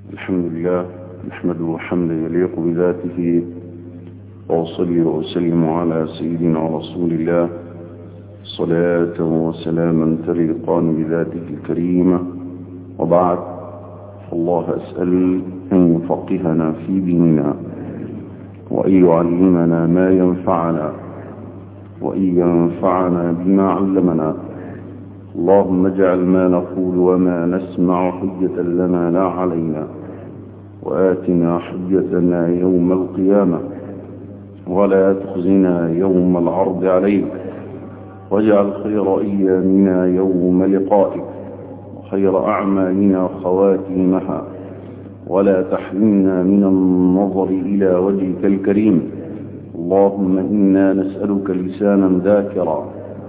الحمد لله نحمده حمدا يليق بذاته وأصلي وأسلم على سيدنا رسول الله صلاة وسلاما تليقان بذاته الكريمة وبعد فالله أسأل أن يفقهنا في ديننا وأن يعلمنا ما ينفعنا وأن ينفعنا بما علمنا اللهم اجعل ما نقول وما نسمع حجة لنا لا علينا وآتنا حجتنا يوم القيامة ولا تخزنا يوم العرض عليك واجعل خير أيامنا يوم لقائك وخير أعمالنا خواتيمها ولا تحرمنا من النظر إلى وجهك الكريم اللهم إنا نسألك لسانا ذاكرا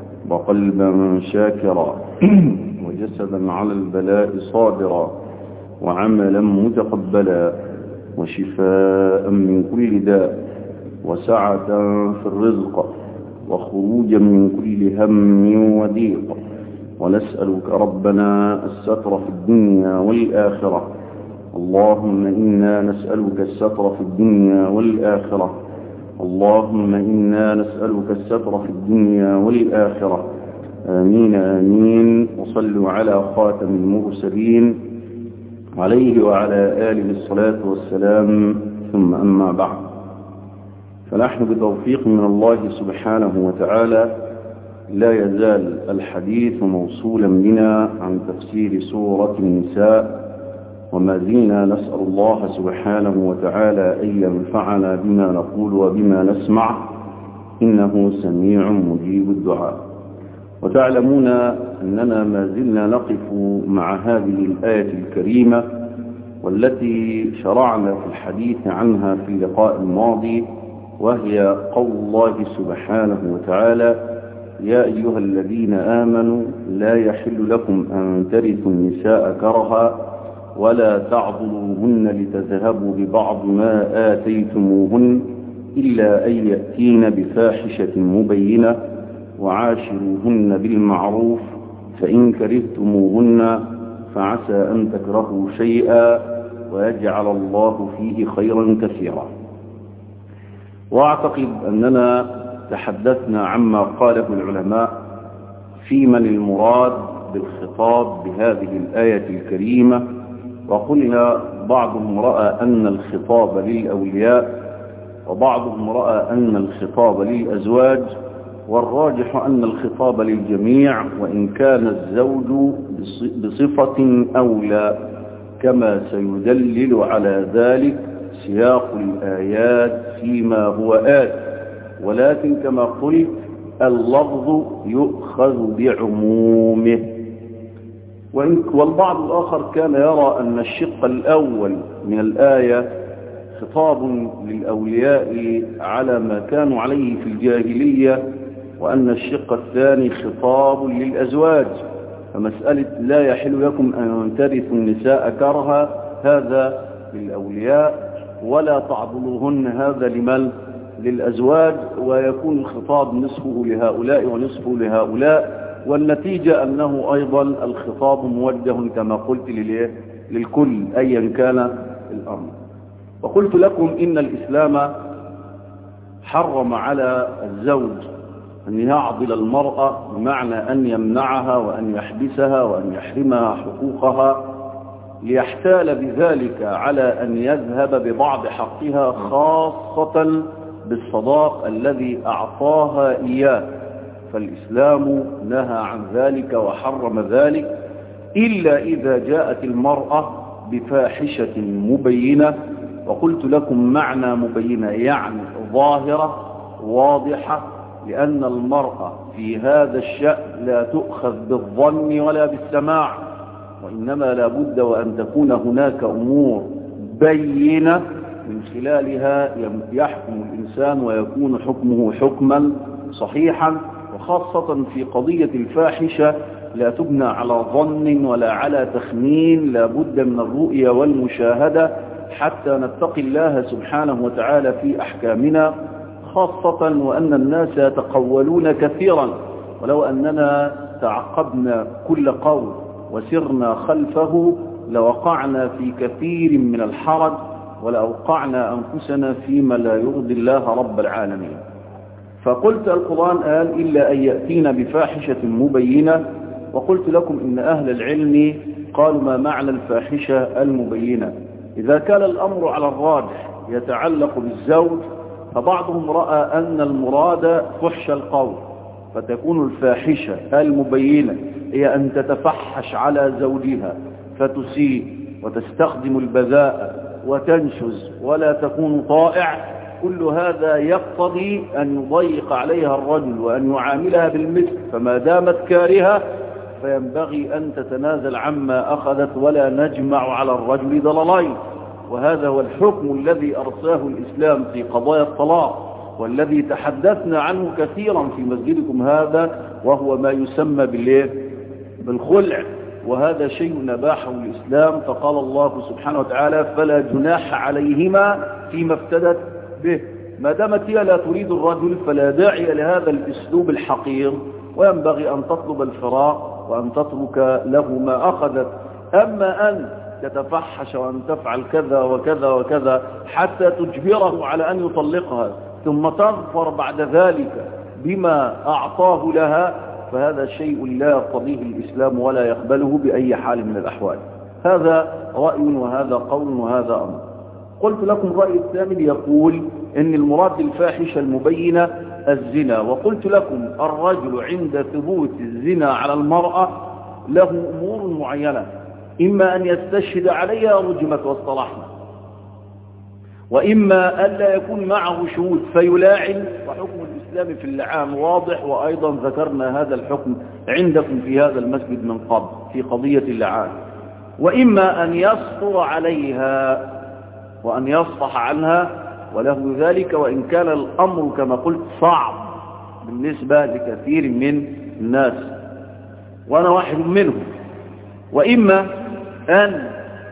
وقلبا شاكرا وجسدا على البلاء صابرا وعملا متقبلا وشفاء من كل داء وسعة في الرزق وخروجا من كل هم وضيق ونسألك ربنا الستر في الدنيا والآخرة اللهم إنا نسألك الستر في الدنيا والآخرة اللهم إنا نسألك الستر في الدنيا والآخرة آمين آمين وصلوا على خاتم المرسلين عليه وعلى آله الصلاة والسلام ثم أما بعد فنحن بتوفيق من الله سبحانه وتعالى لا يزال الحديث موصولا بنا عن تفسير سورة النساء وما زلنا نسأل الله سبحانه وتعالى أن ينفعنا بما نقول وبما نسمع إنه سميع مجيب الدعاء وتعلمون أننا ما زلنا نقف مع هذه الآية الكريمة والتي شرعنا في الحديث عنها في اللقاء الماضي وهي قول الله سبحانه وتعالى يا أيها الذين آمنوا لا يحل لكم أن ترثوا النساء كرها ولا تعضلوهن لتذهبوا ببعض ما آتيتموهن إلا أن يأتين بفاحشة مبينة وعاشروهن بالمعروف فإن كرهتموهن فعسى أن تكرهوا شيئا ويجعل الله فيه خيرا كثيرا وأعتقد أننا تحدثنا عما قاله العلماء في من المراد بالخطاب بهذه الآية الكريمة وقلنا بعضهم رأى أن الخطاب للأولياء وبعضهم رأى أن الخطاب للأزواج والراجح أن الخطاب للجميع وإن كان الزوج بصفة أولى كما سيدلل على ذلك سياق الآيات فيما هو آت ولكن كما قلت اللفظ يؤخذ بعمومه والبعض الآخر كان يرى أن الشق الأول من الآية خطاب للأولياء على ما كانوا عليه في الجاهلية وأن الشق الثاني خطاب للأزواج فمسألة لا يحل لكم أن ترثوا النساء كرها هذا للأولياء ولا تعضلوهن هذا لمن للأزواج ويكون الخطاب نصفه لهؤلاء ونصفه لهؤلاء والنتيجة أنه أيضا الخطاب موجه كما قلت للكل أيا كان الأمر وقلت لكم إن الإسلام حرم على الزوج أن يعضل المرأة بمعنى أن يمنعها وأن يحبسها وأن يحرمها حقوقها ليحتال بذلك على أن يذهب ببعض حقها خاصة بالصداق الذي أعطاها إياه فالإسلام نهى عن ذلك وحرم ذلك إلا إذا جاءت المرأة بفاحشة مبينة وقلت لكم معنى مبينة يعني ظاهرة واضحة لأن المرأة في هذا الشأن لا تؤخذ بالظن ولا بالسماع وإنما لا بد وأن تكون هناك أمور بينة من خلالها يحكم الإنسان ويكون حكمه حكما صحيحا وخاصة في قضية الفاحشة لا تبنى على ظن ولا على تخمين لا بد من الرؤية والمشاهدة حتى نتقي الله سبحانه وتعالى في أحكامنا خاصة وأن الناس يتقولون كثيرا ولو أننا تعقبنا كل قول وسرنا خلفه لوقعنا في كثير من الحرج ولأوقعنا أنفسنا فيما لا يرضي الله رب العالمين فقلت القرآن قال إلا أن يأتينا بفاحشة مبينة وقلت لكم إن أهل العلم قالوا ما معنى الفاحشة المبينة إذا كان الأمر على الراجح يتعلق بالزوج فبعضهم رأى أن المراد فحش القول فتكون الفاحشة المبينة هي أن تتفحش على زوجها فتسيء وتستخدم البذاء وتنشز ولا تكون طائع كل هذا يقتضي أن يضيق عليها الرجل وأن يعاملها بالمثل فما دامت كارهة فينبغي أن تتنازل عما أخذت ولا نجمع على الرجل ضلالين وهذا هو الحكم الذي أرساه الإسلام في قضايا الطلاق والذي تحدثنا عنه كثيرا في مسجدكم هذا وهو ما يسمى بالليل بالخلع وهذا شيء نباحه الإسلام فقال الله سبحانه وتعالى فلا جناح عليهما فيما افتدت به ما دامت هي لا تريد الرجل فلا داعي لهذا الاسلوب الحقير وينبغي أن تطلب الفراق وأن تترك له ما أخذت أما أن تتفحش وأن تفعل كذا وكذا وكذا حتى تجبره على أن يطلقها ثم تظفر بعد ذلك بما أعطاه لها فهذا شيء لا يقتضيه الإسلام ولا يقبله بأي حال من الأحوال هذا رأي وهذا قول وهذا أمر قلت لكم الرأي الثامن يقول إن المراد بالفاحشة المبينة الزنا وقلت لكم الرجل عند ثبوت الزنا على المرأة له أمور معينة إما أن يستشهد عليها رجمت واصطلحنا وإما أن لا يكون معه شهود فيلاعن وحكم الإسلام في اللعان واضح وأيضا ذكرنا هذا الحكم عندكم في هذا المسجد من قبل في قضية اللعان وإما أن يسطر عليها وأن يصفح عنها وله ذلك وإن كان الأمر كما قلت صعب بالنسبة لكثير من الناس وأنا واحد منهم وإما أن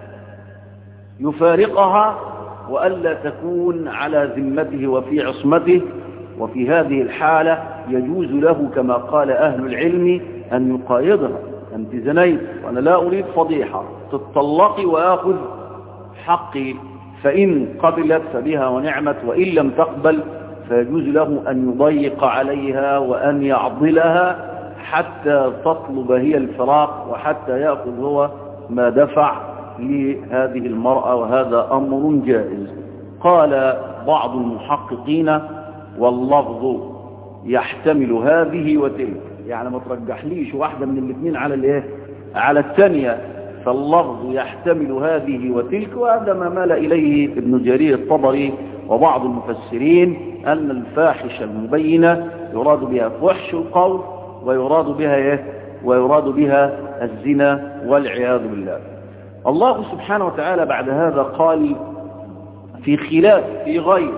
يفارقها وألا تكون على ذمته وفي عصمته وفي هذه الحالة يجوز له كما قال أهل العلم أن يقايضها أنت زنيت وأنا لا أريد فضيحة تطلقي وآخذ حقي فإن قبلت فبها ونعمت وإن لم تقبل فيجوز له أن يضيق عليها وأن يعضلها حتى تطلب هي الفراق وحتى يأخذ هو ما دفع لهذه المرأة وهذا أمر جائز قال بعض المحققين واللفظ يحتمل هذه وتلك يعني ما ترجحليش واحدة من الاثنين على الايه على الثانية فاللفظ يحتمل هذه وتلك وهذا ما مال إليه ابن جرير الطبري وبعض المفسرين أن الفاحشة المبينة يراد بها فحش القول ويراد بها ايه ويراد بها الزنا والعياذ بالله الله سبحانه وتعالى بعد هذا قال في خلاف في غير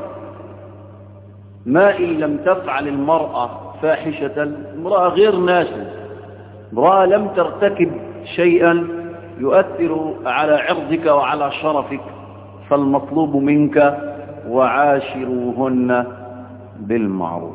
ما إن لم تفعل المرأة فاحشة امرأة غير ناشز امرأة لم ترتكب شيئا يؤثر على عرضك وعلى شرفك فالمطلوب منك وعاشروهن بالمعروف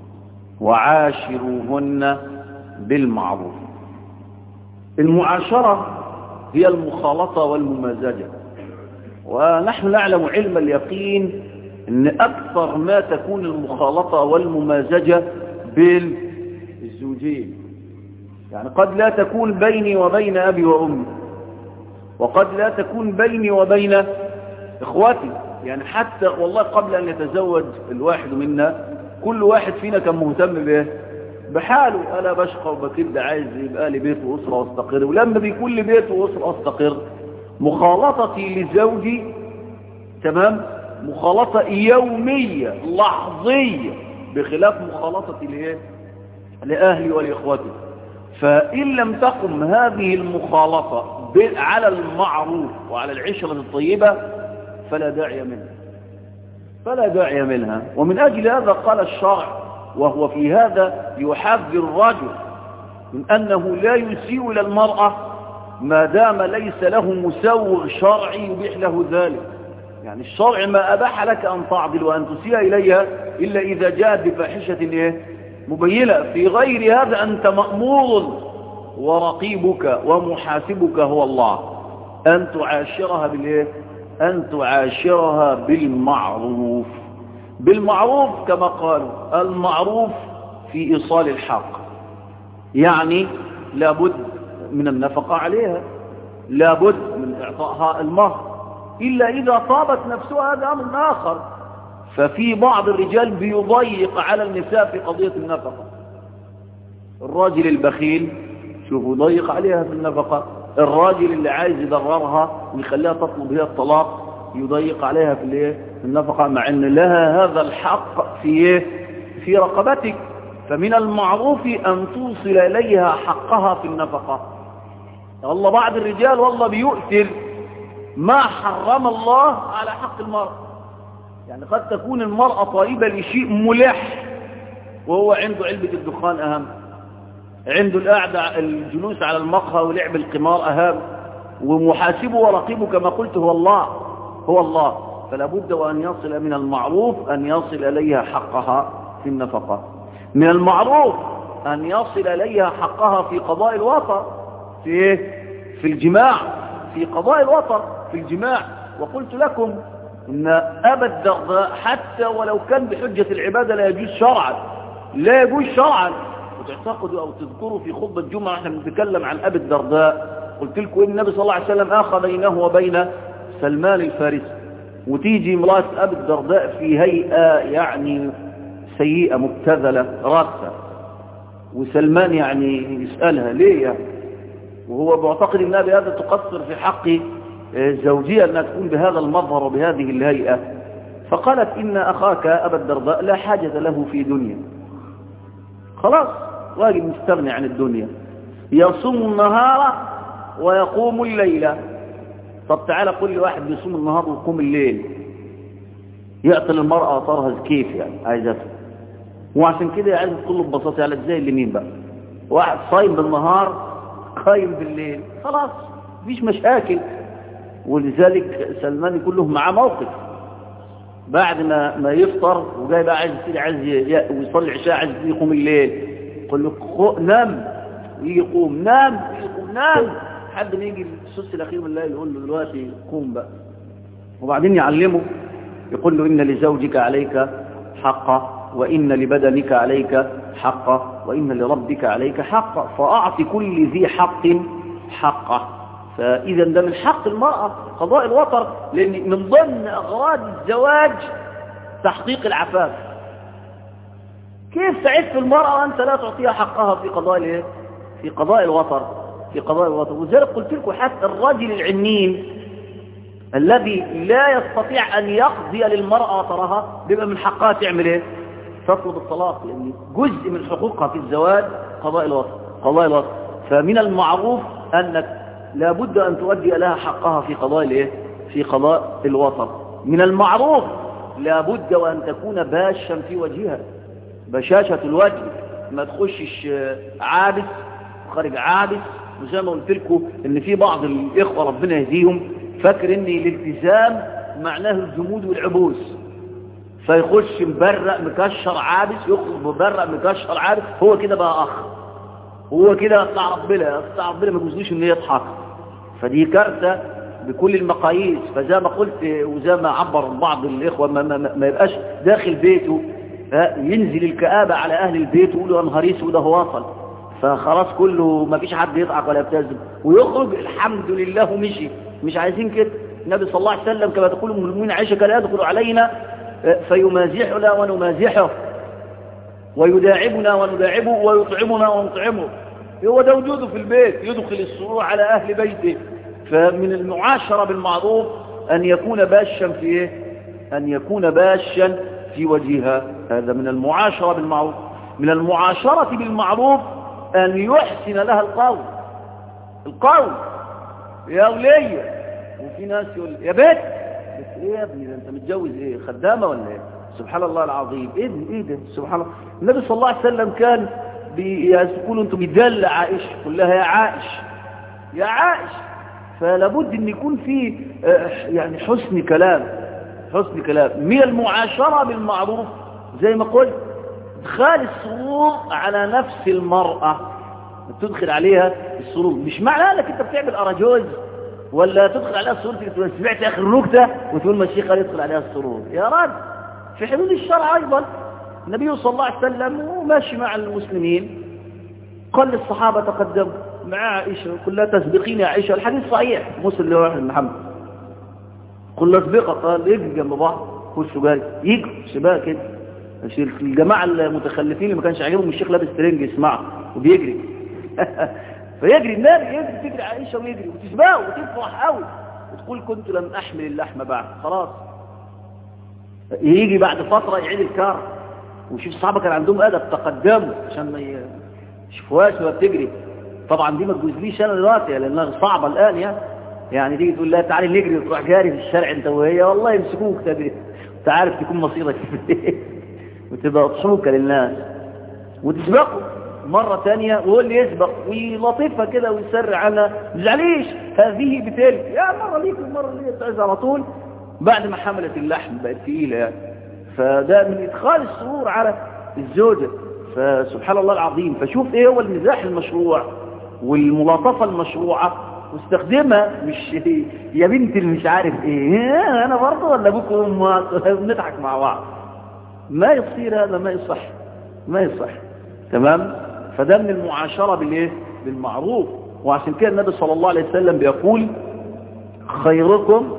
وعاشروهن بالمعروف المعاشرة هي المخالطة والممازجة ونحن نعلم علم اليقين ان اكثر ما تكون المخالطة والممازجة بالزوجين يعني قد لا تكون بيني وبين ابي وامي وقد لا تكون بيني وبين اخواتي يعني حتى والله قبل ان يتزوج الواحد منا كل واحد فينا كان مهتم بايه بحاله انا بشقى وبكد عايز يبقى لي بيت واسره واستقر ولما بيكون لي بيت واسره واستقر مخالطتي لزوجي تمام مخالطه يوميه لحظيه بخلاف مخالطتي لايه لاهلي ولاخواتي فان لم تقم هذه المخالطه على المعروف وعلى العشره الطيبه فلا داعي منها فلا داعي منها ومن اجل هذا قال الشرع وهو في هذا يحذر الرجل من أنه لا يسيء إلى المرأة ما دام ليس له مسوغ شرعي يبيح له ذلك يعني الشرع ما أباح لك أن تعضل وأن تسيء إليها إلا إذا جاءت بفاحشة إيه؟ مبينة في غير هذا أنت مأمور ورقيبك ومحاسبك هو الله أن تعاشرها بالإيه أن تعاشرها بالمعروف بالمعروف كما قالوا المعروف في إيصال الحق يعني لابد من النفقة عليها لابد من إعطائها المهر إلا إذا طابت نفسها هذا أمر آخر ففي بعض الرجال بيضيق على النساء في قضية النفقة الراجل البخيل شوفوا يضيق عليها في النفقة الراجل اللي عايز يضررها ويخليها تطلب هي الطلاق يضيق عليها في الايه النفقة مع ان لها هذا الحق في ايه في رقبتك فمن المعروف ان توصل اليها حقها في النفقة والله بعض الرجال والله بيؤثر ما حرم الله على حق المرأة يعني قد تكون المرأة طيبة لشيء ملح وهو عنده علبة الدخان أهم عنده القعدة الجلوس على المقهى ولعب القمار أهم ومحاسبه ورقيبه كما قلت هو الله هو الله فلا بد وأن يصل من المعروف أن يصل إليها حقها في النفقة من المعروف أن يصل إليها حقها في قضاء الوطر في إيه؟ في الجماع في قضاء الوطر في الجماع وقلت لكم إن أبا الدرداء حتى ولو كان بحجة العبادة لا يجوز شرعا لا يجوز شرعا وتعتقدوا أو تذكروا في خطبة الجمعة احنا بنتكلم عن أبي الدرداء قلت لكم إن النبي صلى الله عليه وسلم آخى بينه وبين سلمان الفارسي وتيجي امرأة أبي الدرداء في هيئة يعني سيئة مبتذلة راسة وسلمان يعني يسألها ليه يعني وهو معتقد ان بهذا تقصر في حق الزوجية انها تكون بهذا المظهر وبهذه الهيئة فقالت ان اخاك ابا الدرداء لا حاجة له في دنيا خلاص راجل مستغني عن الدنيا يصوم النهار ويقوم الليل طب تعالى كل واحد بيصوم النهار ويقوم الليل يعطي المرأة طرها كيف يعني عايزتها وعشان كده عايز كله ببساطة على ازاي اللي مين بقى واحد صايم بالنهار قايم بالليل خلاص مفيش مشاكل ولذلك سلمان يكون له معاه موقف بعد ما ما يفطر وجاي بقى عايز يصير عايز ويصلي العشاء عايز يقوم الليل يقول له نام يجي يقوم نام يجي يقوم نام لحد ما يجي السدس الاخير من الليل يقول له دلوقتي قوم بقى وبعدين يعلمه يقول له ان لزوجك عليك حقا وان لبدنك عليك حقا وإن لربك عليك حقا فأعطي كل ذي حق حقه فإذا ده من حق المرأة قضاء الوطر لأن من ضمن أغراض الزواج تحقيق العفاف كيف تعف المرأة وأنت لا تعطيها حقها في قضاء الايه؟ في قضاء الوطر في قضاء الوطر وذلك قلت لكم حتى الرجل العنين الذي لا يستطيع أن يقضي للمرأة وطرها بيبقى من حقها تعمل ايه تطلب الطلاق لأن جزء من حقوقها في الزواج قضاء الوطن قضاء الوطن فمن المعروف أنك لابد أن تؤدي لها حقها في قضاء الايه في قضاء الوطن من المعروف لابد وأن تكون باشا في وجهها بشاشة الوجه ما تخشش عابس خارج عابس وزي ما قلت لكم ان في بعض الاخوه ربنا يهديهم فاكر ان الالتزام معناه الجمود والعبوس فيخش مبرق مكشر عابس يخرج مبرق مكشر عابس هو كده بقى اخ هو كده بتاع ربنا بتاع ربنا ما يجوزلوش ان يضحك فدي كارثه بكل المقاييس فزي ما قلت وزي ما عبر بعض الاخوه ما, ما, ما يبقاش داخل بيته ينزل الكآبة على أهل البيت ويقولوا يا نهار اسود ده هو وصل فخلاص كله ما فيش حد يضحك ولا يبتسم ويخرج الحمد لله ومشي مش عايزين كده النبي صلى الله عليه وسلم كما تقول ام المؤمنين عائشه كان يدخل علينا فيمازحنا ونمازحه ويداعبنا ونداعبه ويطعمنا ونطعمه هو ده وجوده في البيت يدخل السرور على أهل بيته فمن المعاشرة بالمعروف أن يكون باشا في إيه؟ أن يكون باشا في وجهها هذا من المعاشرة بالمعروف من المعاشرة بالمعروف أن يحسن لها القول القول يا ولية وفي ناس يقول يا بيت بس ايه يا ابني ده انت متجوز ايه خدامة ولا ايه سبحان الله العظيم ايه ده ايه ده سبحان الله النبي صلى الله عليه وسلم كان بيقولوا انتم بيدل عائشة كلها يا عائش يا عائش فلابد ان يكون في يعني حسن كلام حسن كلام من المعاشرة بالمعروف زي ما قلت ادخال السرور على نفس المرأة تدخل عليها السرور مش معنى انك انت بتعمل اراجوز ولا تدخل عليها السرور تقول سمعت آخر نكتة وتقول ما الشيخ قال يدخل عليها السرور يا راجل في حدود الشرع أيضا النبي صلى الله عليه وسلم وماشي مع المسلمين قال للصحابة تقدموا مع عائشة كلها تسبقين يا عائشة الحديث صحيح مسلم لواحد محمد كل سبقة قال يجري جنب بعض خشوا جاري يجروا سباق كده الجماعة المتخلفين اللي ما كانش عاجبهم الشيخ لابس ترنج يسمعه وبيجري فيجري النار يجري تجري عائشة ويجري وتسبقه وتفرح قوي وتقول كنت لم أحمل اللحم بعد خلاص يجي بعد فترة يعيد الكار وشوف الصحابة كان عندهم أدب تقدموا عشان ما يشوفوهاش وهي بتجري طبعا دي ما تجوزليش أنا دلوقتي لأنها صعبة الآن يعني يعني تيجي تقول لها تعالي نجري وتروح جاري في الشارع انت وهي والله يمسكوك تجري انت عارف تكون مصيرك وتبقى اضحوكة للناس وتسبقه مرة تانية وهو اللي يسبق ويلطفها كده ويسرع عنها مزعليش هذه بتلك يا مرة ليك ومرة ليك تعز على طول بعد ما حملت اللحم بقت تقيلة يعني فده من إدخال السرور على الزوجة فسبحان الله العظيم فشوف ايه هو المزاح المشروع والملاطفة المشروعة واستخدمها مش يا بنت اللي مش عارف ايه انا برضه ولا ابوك وامك بنضحك مع بعض ما يصير هذا ما يصح ما يصح تمام فده من المعاشرة بالايه بالمعروف وعشان كده النبي صلى الله عليه وسلم بيقول خيركم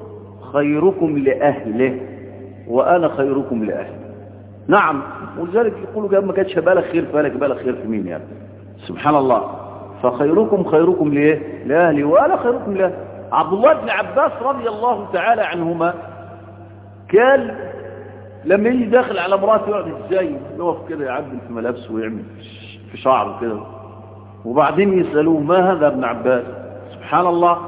خيركم لأهله وأنا خيركم لأهله نعم ولذلك يقولوا جاب ما كانتش بالك خير فالك بالك خير في مين يعني سبحان الله فخيركم خيركم ليه لأهلي وأنا خيركم لأهلي عبد الله بن عباس رضي الله تعالى عنهما كان لما يجي داخل على مراته يقعد ازاي يقف كده يعدل في ملابسه ويعمل في شعره كده وبعدين يسألوه ما هذا ابن عباس سبحان الله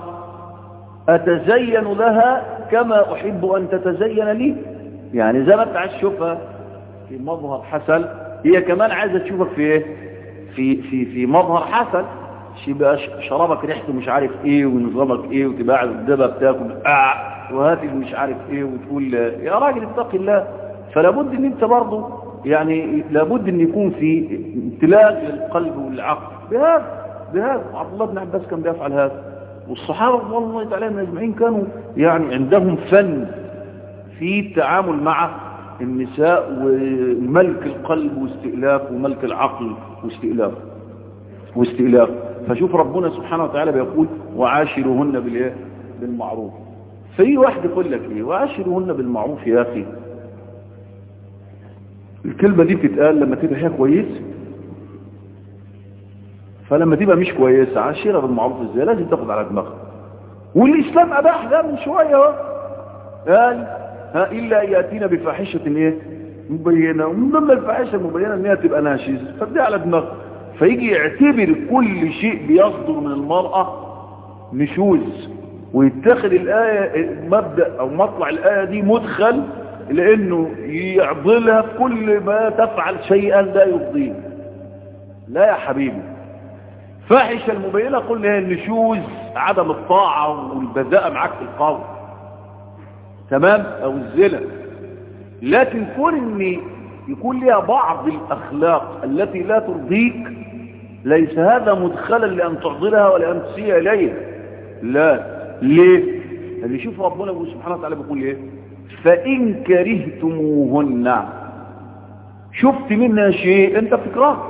أتزين لها كما أحب أن تتزين لي يعني زي ما انت عايز تشوفها في مظهر حسن هي كمان عايزة تشوفك في ايه في في في مظهر حسن يبقى شرابك ريحته مش عارف ايه ونظامك ايه وتبقى قاعد قدامها بتاكل آه وهات مش عارف ايه وتقول يا راجل اتق الله فلا بد ان انت برضه يعني لابد ان يكون في امتلاء للقلب والعقل بهذا بهذا عبد الله بن عباس كان بيفعل هذا والصحابه رضي الله تعالى اجمعين كانوا يعني عندهم فن في التعامل مع النساء وملك القلب واستئلاف وملك العقل واستئلاف واستئلاف فشوف ربنا سبحانه وتعالى بيقول وعاشرهن بالايه بالمعروف في واحد يقول لك ايه وعاشرهن بالمعروف يا اخي الكلمة دي بتتقال لما تبقى هي كويسة فلما تبقى مش كويسة عاشرها بالمعروف ازاي لازم تاخد على دماغها والاسلام اباح ده من شوية اهو قال ها الا ياتينا بفاحشة ايه مبينة ومن ضمن الفاحشة المبينة ان هي تبقى ناشز فدي على دماغها فيجي يعتبر كل شيء بيصدر من المرأة نشوز ويتخذ الآية مبدأ او مطلع الآية دي مدخل لانه يعضلها كل ما تفعل شيئا لا يرضيه لا يا حبيبي فاحشة المبينة قلنا هي النشوز عدم الطاعة والبذاءة معاك في القول تمام او الزنا لكن كون ان يكون لها بعض الاخلاق التي لا ترضيك ليس هذا مدخلا لان تعضلها ولا ان تسيء اليها لا ليه اللي يشوف ربنا سبحانه وتعالى بيقول ايه فإن كرهتموهن شفت منها شيء انت بتكرهه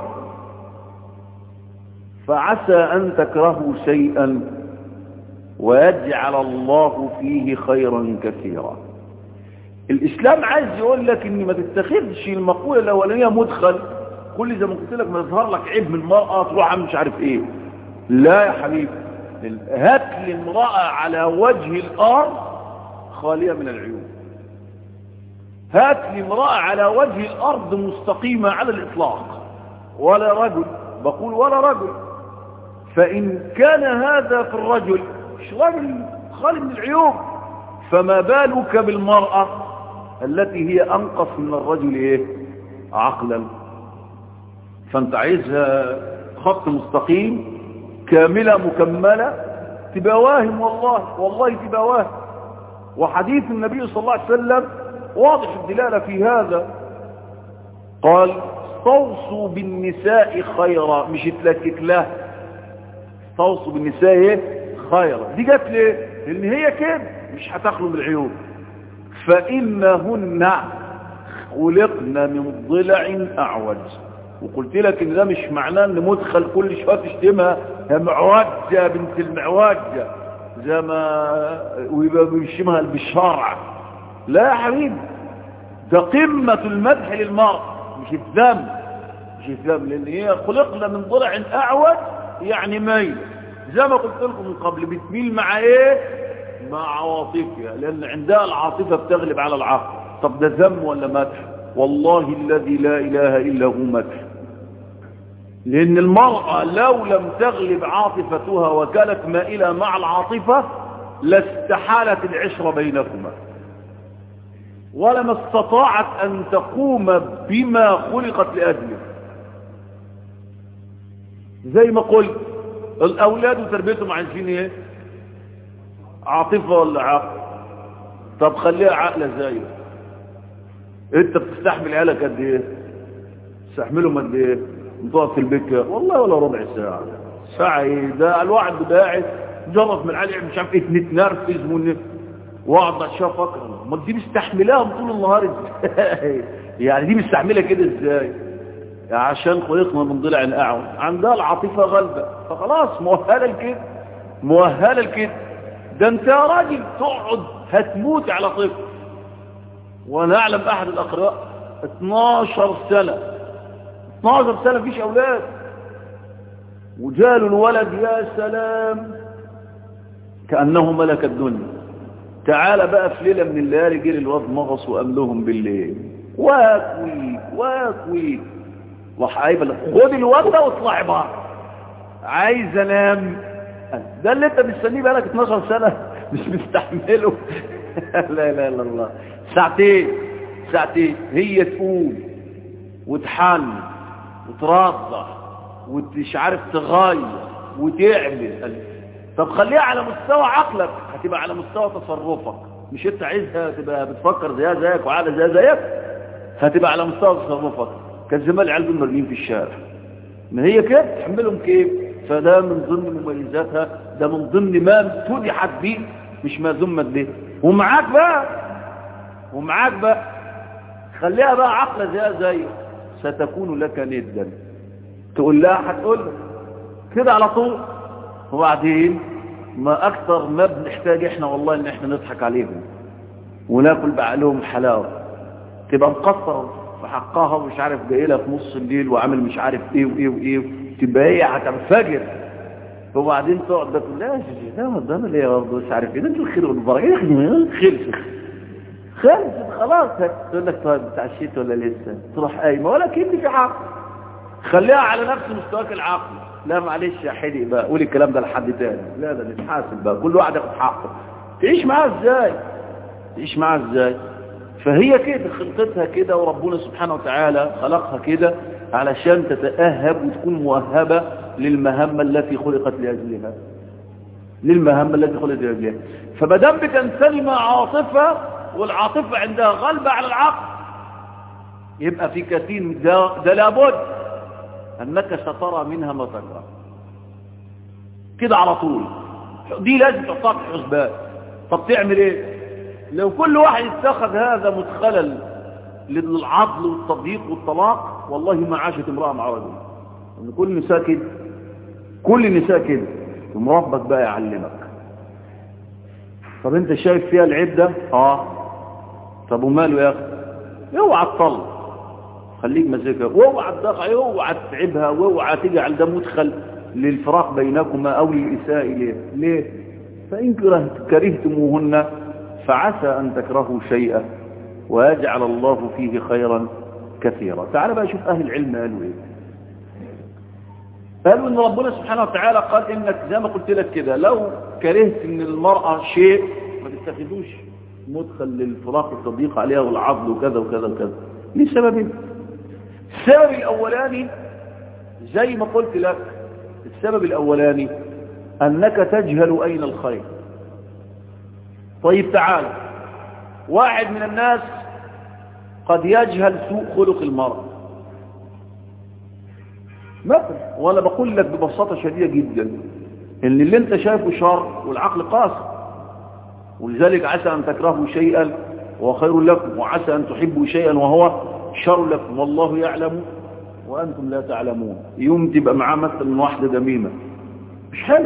فعسى أن تكرهوا شيئا ويجعل الله فيه خيرا كثيرا الإسلام عايز يقول لك ان ما تتخذش المقولة الأولانية مدخل كل زي ما قلت لك ما يظهر لك عيب من المرأة تروح عم مش عارف ايه لا يا حبيبي هات لامرأة على وجه الأرض خالية من العيوب هات لي امرأة على وجه الأرض مستقيمة على الإطلاق ولا رجل بقول ولا رجل فإن كان هذا في الرجل مش رجل خالي من العيوب فما بالك بالمرأة التي هي أنقص من الرجل إيه؟ عقلا فأنت عايزها خط مستقيم كاملة مكملة تبقى واهم والله والله تبقى واهم وحديث النبي صلى الله عليه وسلم واضح الدلالة في هذا قال استوصوا بالنساء خيرا مش اتلكك له استوصوا بالنساء خيرا دي جت ليه لان هي كده مش هتخلو من العيوب فإنهن خلقنا من ضلع أعوج وقلت لك ان ده مش معناه ان مدخل كل شويه تشتمها يا معوجه بنت المعوجه زي ما ويبقى بيشتمها بالشرع لا يا حبيبي ده قمه المدح للمرء مش الذم مش الذم لان هي خلقنا من ضلع اعوج يعني ميل زي ما قلت لكم من قبل بتميل مع ايه مع عواطفها لان عندها العاطفه بتغلب على العقل طب ده ذم ولا مدح والله الذي لا اله الا هو مدح لأن المرأة لو لم تغلب عاطفتها وكانت مائلة مع العاطفة لاستحالت العشرة بينكما ولما استطاعت أن تقوم بما خلقت لأجله زي ما قلت الأولاد وتربيتهم عايزين ايه عاطفة ولا عقل طب خليها عقلة زيه انت بتستحمل عيالك قد ايه تستحملهم قد ايه تقعد في البيت والله ولا ربع ساعة ساعة ايه ده الواحد قاعد جرب من العيال مش عارف ايه نتنرفز ون واقعد اشوف اكره ما دي مستحملاهم طول النهار ازاي يعني دي مستحمله كده ازاي عشان خلقنا من ضلع الاعون عندها العاطفه غالبه فخلاص مؤهله لكده مؤهله لكده ده انت يا راجل تقعد هتموت على طفل وانا اعلم احد الاقراء 12 سنه 12 سنة مفيش أولاد وجاله الولد يا سلام كأنه ملك الدنيا تعال بقى في ليلة من الليالي جيل الواد مغص وقام لهم بالليل واكويك واكويك وحايبة لك خد الواد ده واطلعي بره عايز انام ده اللي انت مستنيه بقالك 12 سنة مش مستحمله لا اله الا الله ساعتين ساعتين هي تقوم وتحن وترضع ومش عارف تغير وتعمل طب خليها على مستوى عقلك هتبقى على مستوى تصرفك مش انت عايزها تبقى بتفكر زيها زيك وعادة زيها زيك هتبقى على مستوى تصرفك كان زمان العيال دول مرميين في الشارع ما هي كده تحملهم كيف فده من ضمن مميزاتها ده من ضمن ما تدحت بيه مش ما ذمت به ومعاك بقى ومعاك بقى خليها بقى عقلة زيها زيك ستكون لك ندا تقول لها هتقول كده على طول وبعدين ما اكثر ما بنحتاج احنا والله ان احنا نضحك عليهم وناكل بعقلهم حلاوه تبقى مقصر في حقها ومش عارف جاي لها في نص الليل وعامل مش عارف ايه وايه وايه تبقى هي هتنفجر وبعدين تقعد تقول لا ده ده انا ليه برضه مش عارف ايه ده الخير والبركه خلص خلص خلاص تقول لك طيب اتعشيت ولا لسه تروح قايمه ولا كأن في عقل خليها على نفس مستواك العقل لا معلش يا حدي بقى قول الكلام ده لحد تاني لا ده نتحاسب بقى كل واحد ياخد حقه تعيش معاه ازاي تعيش معاه ازاي فهي كده خلقتها كده وربنا سبحانه وتعالى خلقها كده علشان تتأهب وتكون مؤهبة للمهمة التي خلقت لأجلها للمهمة التي خلقت لأجلها فمدام بتنسلم عاطفة والعاطفة عندها غلبة على العقل يبقى في كثير ده, ده لابد أنك سترى منها ما تكره كده على طول دي لازم تحطها في الحسبان طب تعمل ايه لو كل واحد اتخذ هذا مدخلا للعضل والتضييق والطلاق والله ما عاشت امرأة مع رجل ان كل نساء كده كل النساء كده ومربك بقى يعلمك طب انت شايف فيها العيب ده اه طب وماله يا اخي اوعى تطلق خليك مزيكا واوعى تدخل اوعى تتعبها واوعى تجعل ده مدخل للفراق بينكما او للاساء اليه ليه فان كرهتموهن فعسى ان تكرهوا شيئا ويجعل الله فيه خيرا كثيرا تعال بقى شوف اهل العلم قالوا ايه قالوا ان ربنا سبحانه وتعالى قال انك زي ما قلت لك كده لو كرهت من المرأة شيء ما تتخذوش مدخل للفراق والتضييق عليها والعضل وكذا وكذا وكذا لسببين السبب الاولاني زي ما قلت لك السبب الاولاني انك تجهل اين الخير طيب تعال واحد من الناس قد يجهل سوء خلق المرأة مثلا وانا بقول لك ببساطة شديدة جدا ان اللي انت شايفه شر والعقل قاصر ولذلك عسى ان تكرهوا شيئا وهو خير لكم وعسى ان تحبوا شيئا وهو شر لكم والله يعلم وانتم لا تعلمون يوم تبقى معاه مثلا من واحده دميمه مش حلو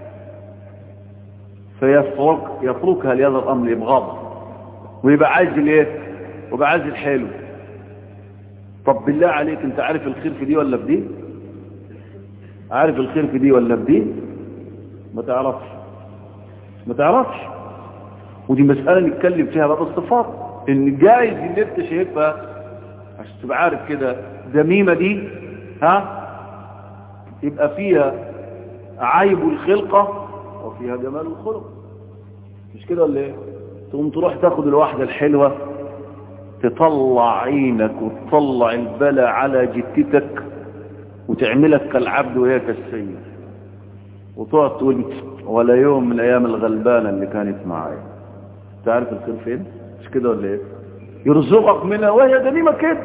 فيفرق يفركها لهذا الامر يبغضها ويبقى عايز الايه ويبقى عايز الحلو طب بالله عليك انت عارف الخير في دي ولا في دي عارف الخير في دي ولا في دي ما تعرفش ما تعرفش ودي مسألة نتكلم فيها بقى بالصفات ان جايز اللي انت شايفها عشان تبقى عارف كده دميمة دي ها يبقى فيها عيب الخلقة وفيها جمال الخلق مش كده ولا ايه تقوم تروح تاخد الواحدة الحلوة تطلع عينك وتطلع البلا على جتتك وتعملك كالعبد وهي كالسيد وتقعد تقول ولا يوم من الايام الغلبانة اللي كانت معايا تعرف الخير فين مش كده ولا ايه يرزقك منها وهي دميمة كده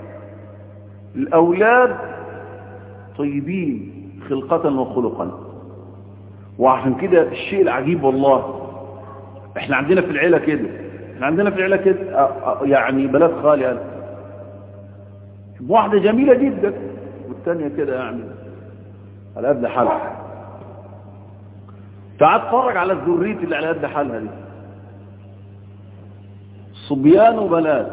الاولاد طيبين خلقة وخلقا وعشان كده الشيء العجيب والله احنا عندنا في العيلة كده احنا عندنا في العيلة كده يعني بلاد خالي انا واحدة جميلة جدا والتانية كده يعني على قد حالها تعال اتفرج على الذرية اللي على قد حالها دي صبيان وبنات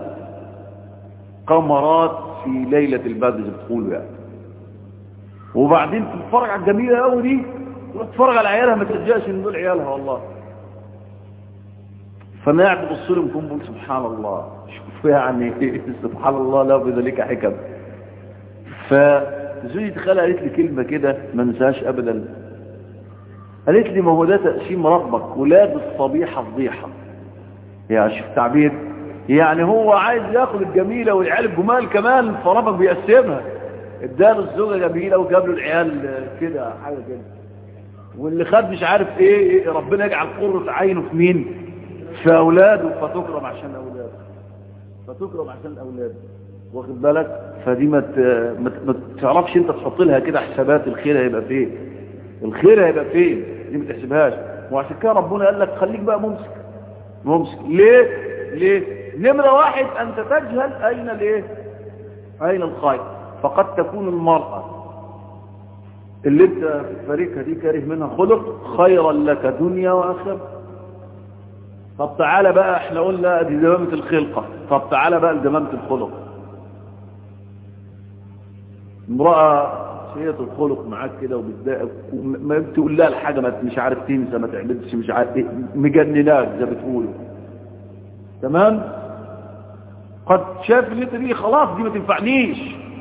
قمرات في ليلة البدر زي بتقولوا يعني وبعدين تتفرج على الجميلة قوي دي تروح تتفرج على عيالها ما ترجعش ان دول عيالها والله فانا قاعد ببص لهم كون بقول سبحان الله شوف يعني سبحان الله لا بذلك حكم فزوجتي خالة قالت لي كلمة كده ما انساهاش ابدا قالت لي ما هو ده تقسيم ربك ولاد الصبيحة فضيحة يعني شوف تعبير يعني هو عايز ياخد الجميلة والعيال الجمال كمان فربك بيقسمها اداله الزوجة جميلة وجاب له العيال كده حاجة كده واللي خد مش عارف ايه, إيه ربنا يجعل قرة عينه في مين في اولاده فتكرم عشان اولاده فتكرم عشان اولاده واخد بالك فدي ما ما تعرفش انت تحط لها كده حسابات الخير هيبقى فين الخير هيبقى فين دي ما تحسبهاش وعشان كده ربنا قال لك خليك بقى ممسك ممسك ليه ليه نمرة واحد انت تجهل اين الايه اين الخير فقد تكون المرأة اللي انت في فريقها دي كاره منها خلق خيرا لك دنيا واخره طب تعالى بقى احنا قلنا دي دمامة الخلقة طب تعالى بقى لدمامة الخلق امرأة سيئة الخلق معاك كده وبتضايقك ما تقول لها الحاجة ما مش عارف تنسى ما تعملش مش عارف ايه مجنناك زي ما بتقولوا تمام قد شاف اللي انت دي خلاص دي ما تنفعنيش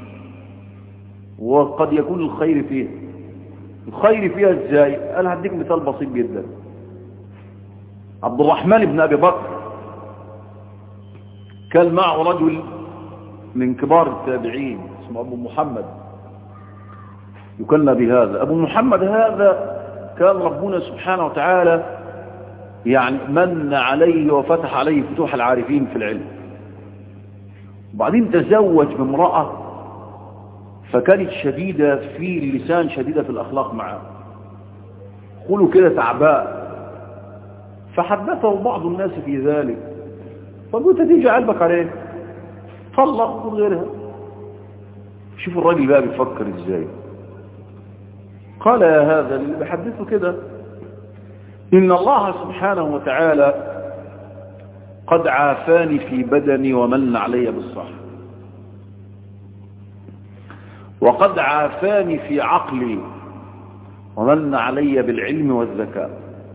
وقد يكون الخير فيها الخير فيها ازاي انا هديك مثال بسيط جدا عبد الرحمن بن ابي بكر كان معه رجل من كبار التابعين اسمه ابو محمد يكنى بهذا ابو محمد هذا كان ربنا سبحانه وتعالى يعني من عليه وفتح عليه فتوح العارفين في العلم وبعدين تزوج بامرأة فكانت شديدة في اللسان شديدة في الأخلاق معه قولوا كده تعباء فحدثه بعض الناس في ذلك فقلت تيجي قلبك عليه طلق من غيرها شوفوا الراجل بقى بيفكر ازاي قال يا هذا اللي بحدثه كده إن الله سبحانه وتعالى قد عافاني في بدني ومن علي بالصحة وقد عافاني في عقلي ومن علي بالعلم والذكاء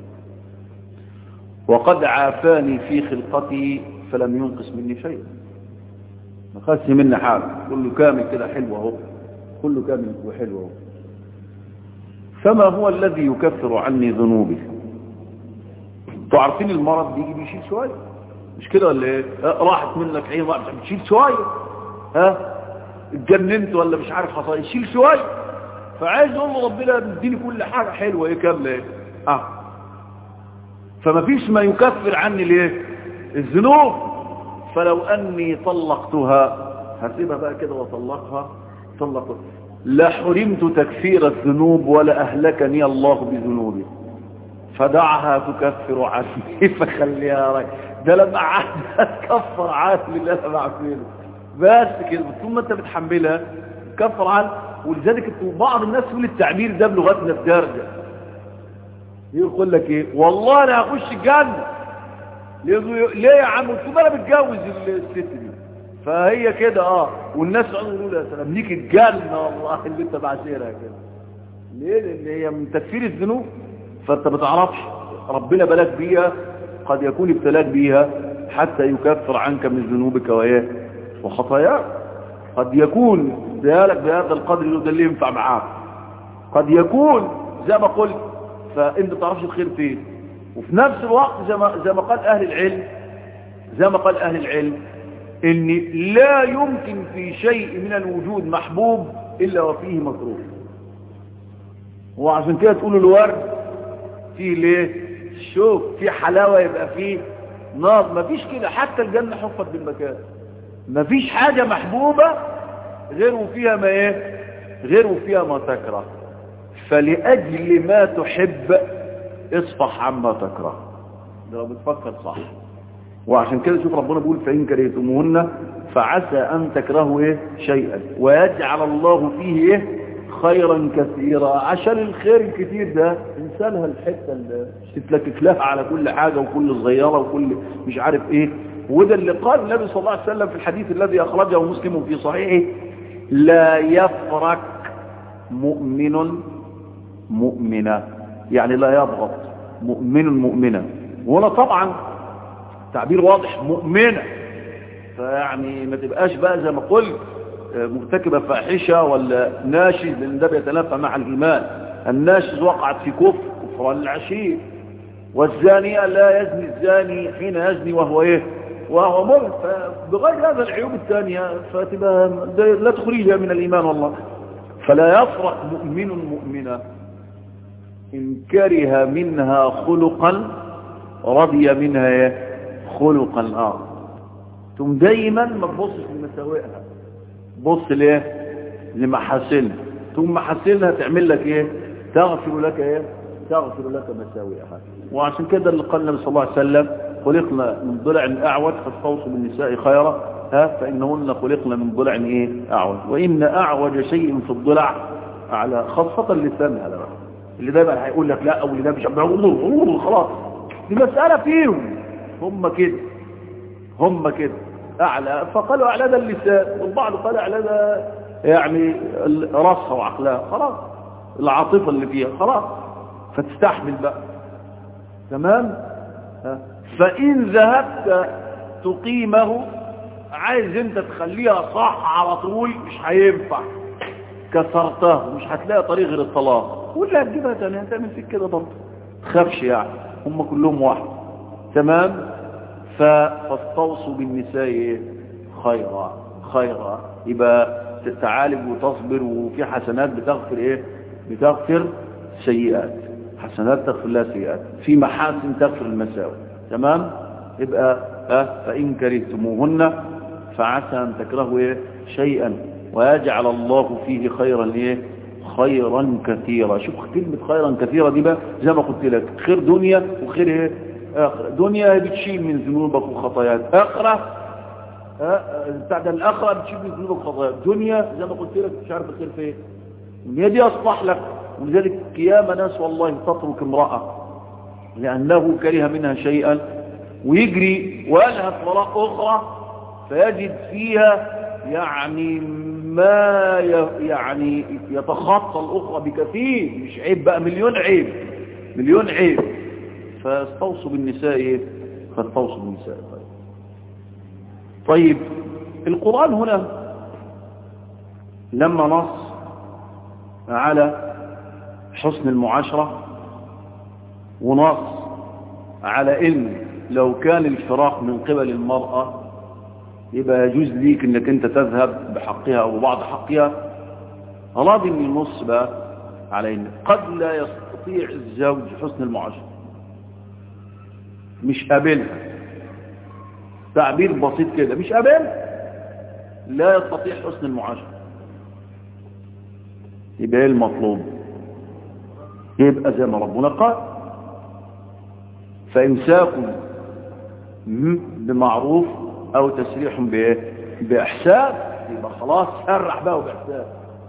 وقد عافاني في خلقتي فلم ينقص مني شيء ما خدش مني حاجة كله كامل كده حلو اهو كله كامل وحلو اهو فما هو الذي يكفر عني ذنوبي انتوا عارفين المرض بيجي بيشيل شوية مش كده ولا ايه راحت منك عين راحت بتشيل شوية ها اتجننت ولا مش عارف حصل يشيل شوية فعايز اقول له ربنا بيديني كل حاجة حلوة ايه كاملة ايه اه فما فيش ما يكفر عني ليه الذنوب فلو اني طلقتها هسيبها بقى كده واطلقها طلقت لحرمت تكفير الذنوب ولا أهلكني الله بذنوبي فدعها تكفر عني فخليها راي ده لما عاد تكفر عني اللي انا بعمله بس كده ثم انت بتحملها تكفر عني ولذلك بعض الناس يقول التعبير ده بلغتنا الدارجه يقول لك ايه والله انا هخش الجنه ليه يا عم قلت له انا متجوز الست دي فهي كده اه والناس يقعدوا يقولوا يا سلام ليك الجنه والله اللي انت بعشيرها كده ليه لان هي من تكفير الذنوب فانت ما تعرفش ربنا بلاك بيها قد يكون ابتلاك بيها حتى يكفر عنك من ذنوبك وايه وخطاياك قد يكون ذلك بهذا القدر ده اللي ينفع معاك قد يكون زي ما قلت فانت ما تعرفش الخير فين وفي نفس الوقت زي ما, زي ما قال اهل العلم زي ما قال اهل العلم ان لا يمكن في شيء من الوجود محبوب الا وفيه مكروه وعشان كده تقولوا الورد فيه ليه شوف في حلاوة يبقى فيه نار مفيش كده حتى الجنة حفت بالمكان مفيش حاجة محبوبة غير وفيها ما ايه غير وفيها ما تكره فلأجل ما تحب اصفح عما تكره ده لو بتفكر صح وعشان كده شوف ربنا بيقول فإن كرهتموهن فعسى أن تكرهوا ايه شيئا ويجعل الله فيه ايه خيرا كثيرا عشان الخير الكثير ده انسانها الحته اللي تتلكك لها على كل حاجه وكل صغيره وكل مش عارف ايه وده اللي قال النبي صلى الله عليه وسلم في الحديث الذي اخرجه مسلم في صحيحه لا يفرك مؤمن مؤمنه يعني لا يبغض مؤمن مؤمنه وهنا طبعا تعبير واضح مؤمنه فيعني ما تبقاش بقى زي ما قلت مرتكبة فاحشة ولا ناشز لأن ده بيتنافى مع الإيمان الناشز وقعت في كفر كفر العشير والزانية لا يزني الزاني حين يزني وهو إيه وهو مؤمن فبغير هذا العيوب الثانية فتبقى لا تخرجها من الإيمان والله فلا يفرق مؤمن مؤمنة إن كره منها خلقا رضي منها إيه خلقا آخر ثم دايما ما تبصش لمساوئها بص ليه لمحاسنها ثم محاسنها تعمل لك ايه تغفر لك ايه تغفر لك مساوئها وعشان كده اللي قال النبي صلى الله عليه وسلم خلقنا من ضلع اعوج فاستوصوا بالنساء خيرا ها فانهن خلقنا من ضلع ايه اعوج وان اعوج شيء في الضلع على خاصه اللسان هذا بقى اللي دايما هيقول لك لا او اللي ده مش خلاص دي مساله فيهم هم كده هم كده أعلى فقالوا أعلى ده اللسان والبعض قال أعلى ده يعني راسها وعقلها خلاص العاطفة اللي فيها خلاص فتستحمل بقى تمام فإن ذهبت تقيمه عايز انت تخليها صح على طول مش هينفع كسرتها مش هتلاقي طريق غير الطلاق ولا هتجيبها تاني هتعمل فيك كده برضه تخافش يعني هم كلهم واحد تمام فاستوصوا بالنساء خيرا خيرا يبقى تتعالج وتصبر وفي حسنات بتغفر ايه بتغفر سيئات حسنات تغفر لها سيئات في محاسن تغفر المساوئ تمام يبقى أه فإن كرهتموهن فعسى أن تكرهوا إيه شيئا ويجعل الله فيه خيرا إيه خيرا كثيرا شوف كلمة خيرا كثيرا دي بقى زي ما قلت لك خير دنيا وخير إيه آخرة دنيا بتشيل من ذنوبك وخطاياك آخرة بعد الآخرة بتشيل من ذنوبك وخطاياك دنيا زي ما قلت لك مش عارف الخير فين الدنيا دي أصلح لك ولذلك قيام ناس والله تترك امرأة لأنه كره منها شيئا ويجري ويلهث وراء أخرى فيجد فيها يعني ما يعني يتخطى الأخرى بكثير مش عيب بقى مليون عيب مليون عيب فاستوصوا بالنساء فاستوصوا بالنساء طيب. طيب القرآن هنا لما نص على حسن المعاشرة ونص على ان لو كان الفراق من قبل المرأة يبقى يجوز ليك انك انت تذهب بحقها او بعض حقها راضي من النص بقى على ان قد لا يستطيع الزوج حسن المعاشرة مش قابلها تعبير بسيط كده مش قابلها لا يستطيع حسن المعاشرة يبقى ايه المطلوب يبقى زي ما ربنا قال فإمساك بمعروف أو تسريح بإيه بإحسان يبقى خلاص سرح بقى وبإحسان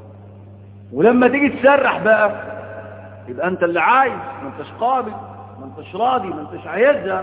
ولما تيجي تسرح بقى يبقى أنت اللي عايز ما انتش قابل ما انتش راضي ما انتش عايزها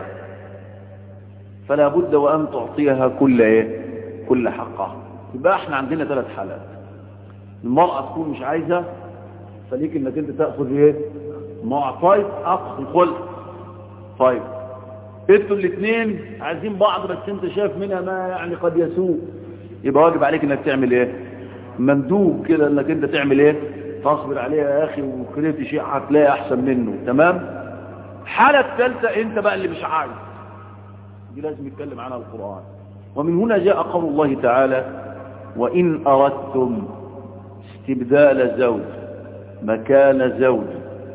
فلا بد وأن تعطيها كل إيه كل حقها يبقى احنا عندنا ثلاث حالات المرأة تكون مش عايزة فليك انك انت تأخذ ايه معطيت اخذ الخلق طيب انتوا الاثنين عايزين بعض بس انت شايف منها ما يعني قد يسوء يبقى واجب عليك انك تعمل ايه مندوب كده انك انت تعمل ايه تصبر عليها يا اخي وكرهت شيء هتلاقي احسن منه تمام الحالة الثالثة انت بقى اللي مش عايز دي لازم يتكلم عنها القرآن ومن هنا جاء قول الله تعالى وإن أردتم استبدال زوج مكان زوج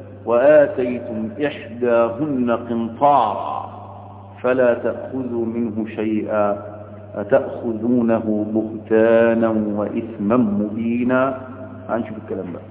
وآتيتم إحداهن قنطارا فلا تأخذوا منه شيئا أتأخذونه بهتانا وإثما مبينا هنشوف الكلام بقى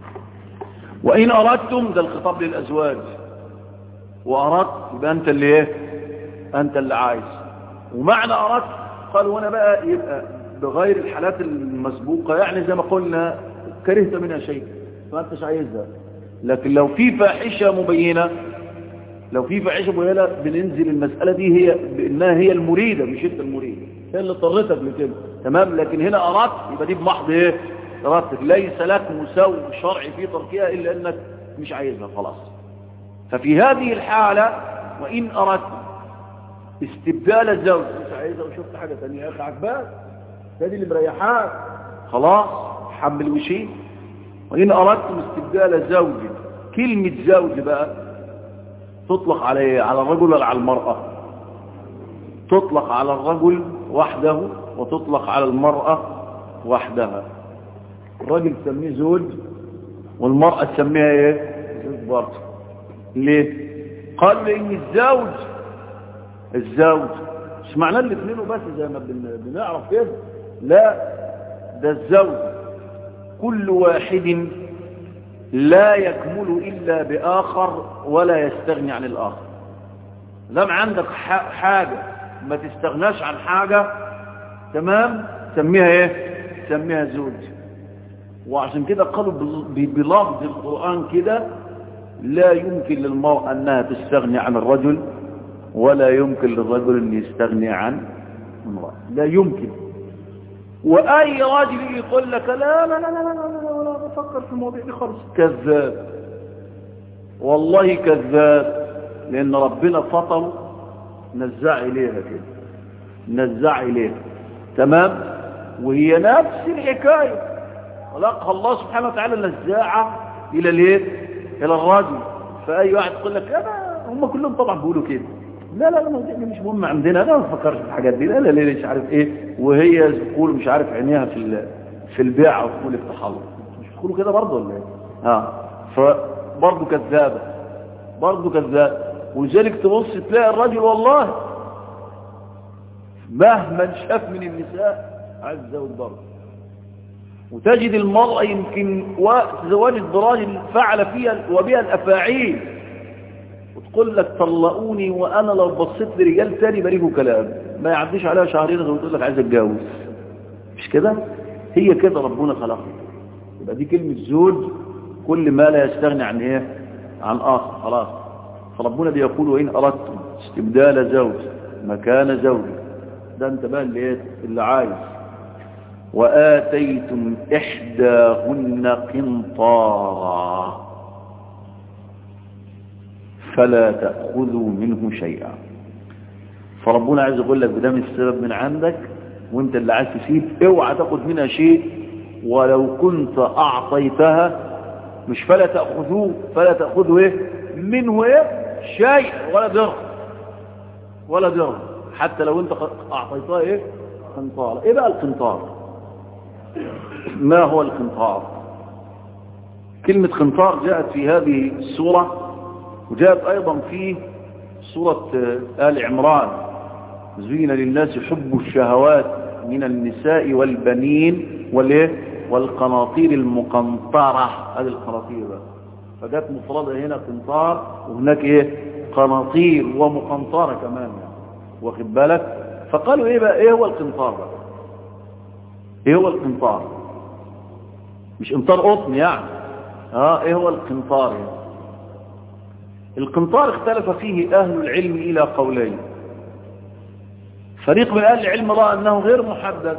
وإن أردتم ده الخطاب للأزواج وأردت يبقى أنت اللي إيه أنت اللي عايز ومعنى أردت قال وانا بقى يبقى بغير الحالات المسبوقة يعني زي ما قلنا كرهت منها شيء ما انتش عايزها لكن لو في فاحشة مبينة لو في فاحشة مبينة بننزل المسألة دي هي بانها هي المريدة مش انت المريد هي اللي اضطرتك لكده تمام لكن هنا اردت يبقى دي بمحض ايه ارادتك ليس لك مساوي شرعي في تركها الا انك مش عايزها خلاص ففي هذه الحالة وان اردت استبدال الزوج مش عايزه وشفت حاجة تانية يا اخي عجباك ده دي اللي مريحاك خلاص حمل وشيء وإن أردتم استبدال زوج كلمة زوج بقى تطلق على على الرجل ولا على المرأة تطلق على الرجل وحده وتطلق على المرأة وحدها الرجل تسميه زوج والمرأة تسميها ايه زوج برضه ليه قال لان الزوج الزوج مش معناه الاثنين وبس زي ما بنعرف كده لا ده الزوج كل واحد لا يكمل إلا بآخر ولا يستغني عن الآخر لما عندك حاجة ما تستغناش عن حاجة تمام سميها ايه سميها زوج وعشان كده قالوا بلفظ القرآن كده لا يمكن للمرأة أنها تستغني عن الرجل ولا يمكن للرجل أن يستغني عن امرأة لا يمكن وأي راجل يقول لك لا لا لا لا لا لا ولا بفكر في الموضوع دي خالص كذاب والله كذاب لأن ربنا فطر نزع إليها كده نزع إليها تمام وهي نفس الحكاية خلقها الله سبحانه وتعالى نزاعة إلى الايه إلى الرجل فأي واحد يقول لك أنا هم كلهم طبعا بيقولوا كده لا لا لا دي مش مهم عندنا لا ما تفكرش في الحاجات دي لا لا ليه مش عارف ايه وهي تقول مش عارف عينيها في في البيع وتقول افتح الله مش بتقولوا كده برضه ولا ايه اه فبرضه كذابه برضه كذاب ولذلك تبص تلاقي الرجل والله مهما شاف من النساء عايز يتزوج برضه وتجد المرأة يمكن وقت زواج براجل فعل فيها وبها الأفاعيل وتقول لك طلقوني وانا لو بصيت لرجال تاني بريكوا كلام ما يعديش عليها شهرين غير تقول لك عايز اتجوز مش كده هي كده ربنا خلقها يبقى دي كلمة زوج كل ما لا يستغني عن ايه عن اخر خلاص فربنا بيقول وان اردتم استبدال زوج مكان زوج ده انت بقى اللي ايه اللي عايز وآتيتم إحداهن قنطارا فلا تأخذوا منه شيئا فربنا عايز يقول لك بدام السبب من عندك وانت اللي عايز تسيب اوعى تاخذ منها شيء ولو كنت اعطيتها مش فلا تأخذوه فلا تأخذوا ايه منه ايه شيء ولا درهم ولا درهم حتى لو انت اعطيتها ايه قنطار ايه بقى القنطار ما هو القنطار كلمة قنطار جاءت في هذه السورة وجاءت أيضا في سورة آل عمران زين للناس حب الشهوات من النساء والبنين والإيه والقناطير المقنطرة هذه القناطير بقى فجت مفردة هنا قنطار وهناك ايه قناطير ومقنطرة كمان يعني. واخد بالك فقالوا ايه بقى ايه هو القنطار بقى ايه هو القنطار مش قنطار قطن يعني اه ايه هو القنطار يعني القنطار اختلف فيه اهل العلم الى قولين فريق من اهل العلم راى انه غير محدد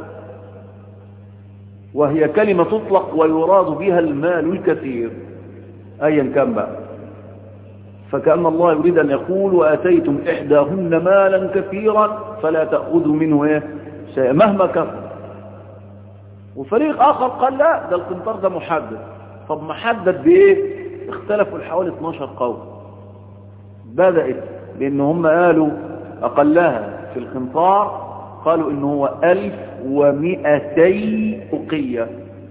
وهي كلمة تطلق ويراد بها المال الكثير ايا كان بقى فكأن الله يريد ان يقول واتيتم احداهن مالا كثيرا فلا تأخذوا منه ايه شيء مهما كثر وفريق اخر قال لا ده القنطار ده محدد طب محدد بايه اختلفوا الحوالي 12 قول بدأت لان هم قالوا اقلها في القنطار قالوا انه هو الف ومئتي اقية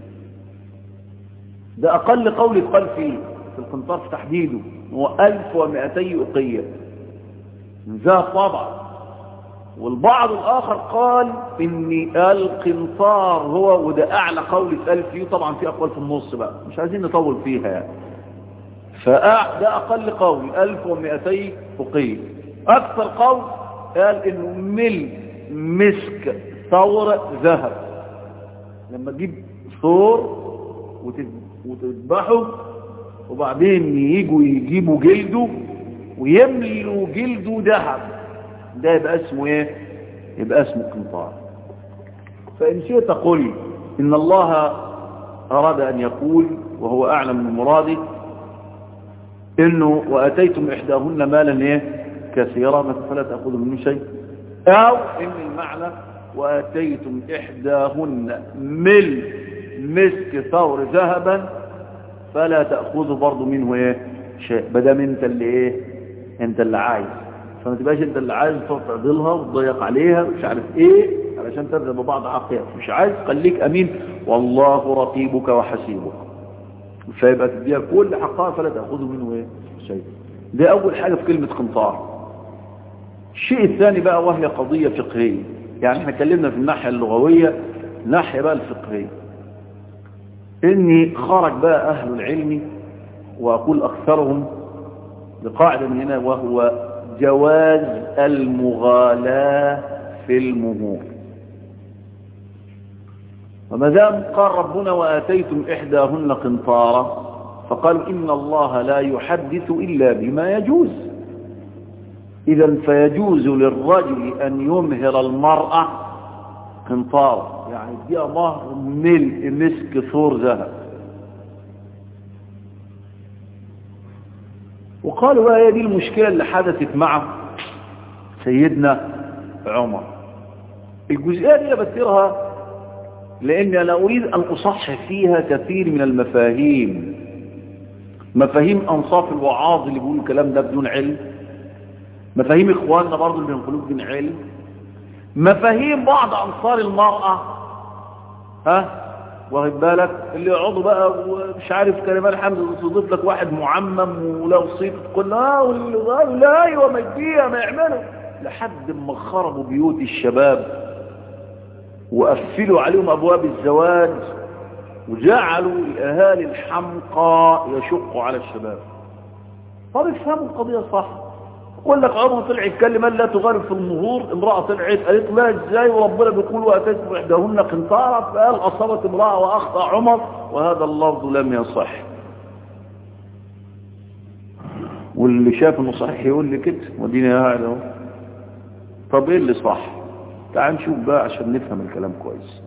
ده اقل قول يقال فيه في القنطار في تحديده هو الف ومئتي اقية ذا طبعا والبعض الاخر قال ان القنطار هو وده اعلى قول اتقال فيه طبعا في اقوال في النص بقى مش عايزين نطول فيها يعني فده اقل قول 1200 فقيه اكثر قول قال انه مل مسك ثور ذهب لما تجيب ثور وتذبحه وبعدين يجوا يجيبوا جلده ويملوا جلده ذهب ده يبقى اسمه ايه يبقى اسمه قنطار فإن شئت قل إن الله أراد أن يقول وهو أعلم من مراده إنه وأتيتم إحداهن مالا إيه كثيرا فلا تأخذوا منه شيء أو إن المعنى وأتيتم إحداهن مل مسك ثور ذهبا فلا تأخذوا برضو منه إيه شيء بدام أنت اللي إيه أنت اللي عايز فما تبقاش انت اللي عايز تعضلها وتضيق عليها مش عارف ايه علشان ترجع ببعض عقيا مش عايز خليك امين والله رقيبك وحسيبك فيبقى تديها كل حقها فلا تاخذ منه ايه شيء دي اول حاجه في كلمه قنطار الشيء الثاني بقى وهي قضيه فقهيه يعني احنا اتكلمنا في الناحيه اللغويه الناحيه بقى الفقهيه اني خرج بقى اهل العلم واقول اكثرهم بقاعده من هنا وهو جواز المغالاة في المهور وما دام قال ربنا وآتيتم إحداهن قنطارا فقالوا إن الله لا يحدث إلا بما يجوز إذا فيجوز للرجل أن يمهر المرأة قنطارا يعني دي مهر ملء مسك ثور ذهب وقالوا بقى هي دي المشكلة اللي حدثت مع سيدنا عمر الجزئية دي بذكرها لأني أنا أريد أن أصحح فيها كثير من المفاهيم مفاهيم أنصاف الوعاظ اللي بيقولوا الكلام ده بدون علم مفاهيم إخواننا برضو اللي بينقلوه بدون علم مفاهيم بعض أنصار المرأة ها واخد بالك اللي يقعدوا بقى ومش عارف كلمات حمد تضيف لك واحد معمم ولو صيت تقول اه لا ايوه ما يديها ما يعملوا لحد ما خربوا بيوت الشباب وقفلوا عليهم ابواب الزواج وجعلوا الاهالي الحمقى يشقوا على الشباب طب افهموا القضيه صح يقول لك عمر طلع يتكلم لا تغالب في المهور امرأة طلعت قالت لا ازاي وربنا بيقول واتيتم احداهن قنطارا فقال اصابت امرأة واخطأ عمر وهذا اللفظ لم يصح واللي شاف انه صحيح يقول لي كده ودينا قاعد اهو طب ايه اللي صح تعال نشوف بقى عشان نفهم الكلام كويس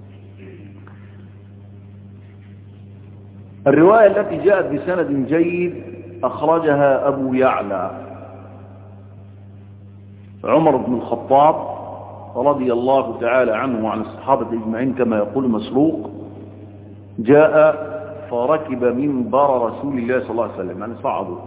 الرواية التي جاءت بسند جيد أخرجها أبو يعلى عمر بن الخطاب رضي الله تعالى عنه وعن الصحابة اجمعين كما يقول مسروق جاء فركب منبر رسول الله صلى الله عليه وسلم يعني صعدوا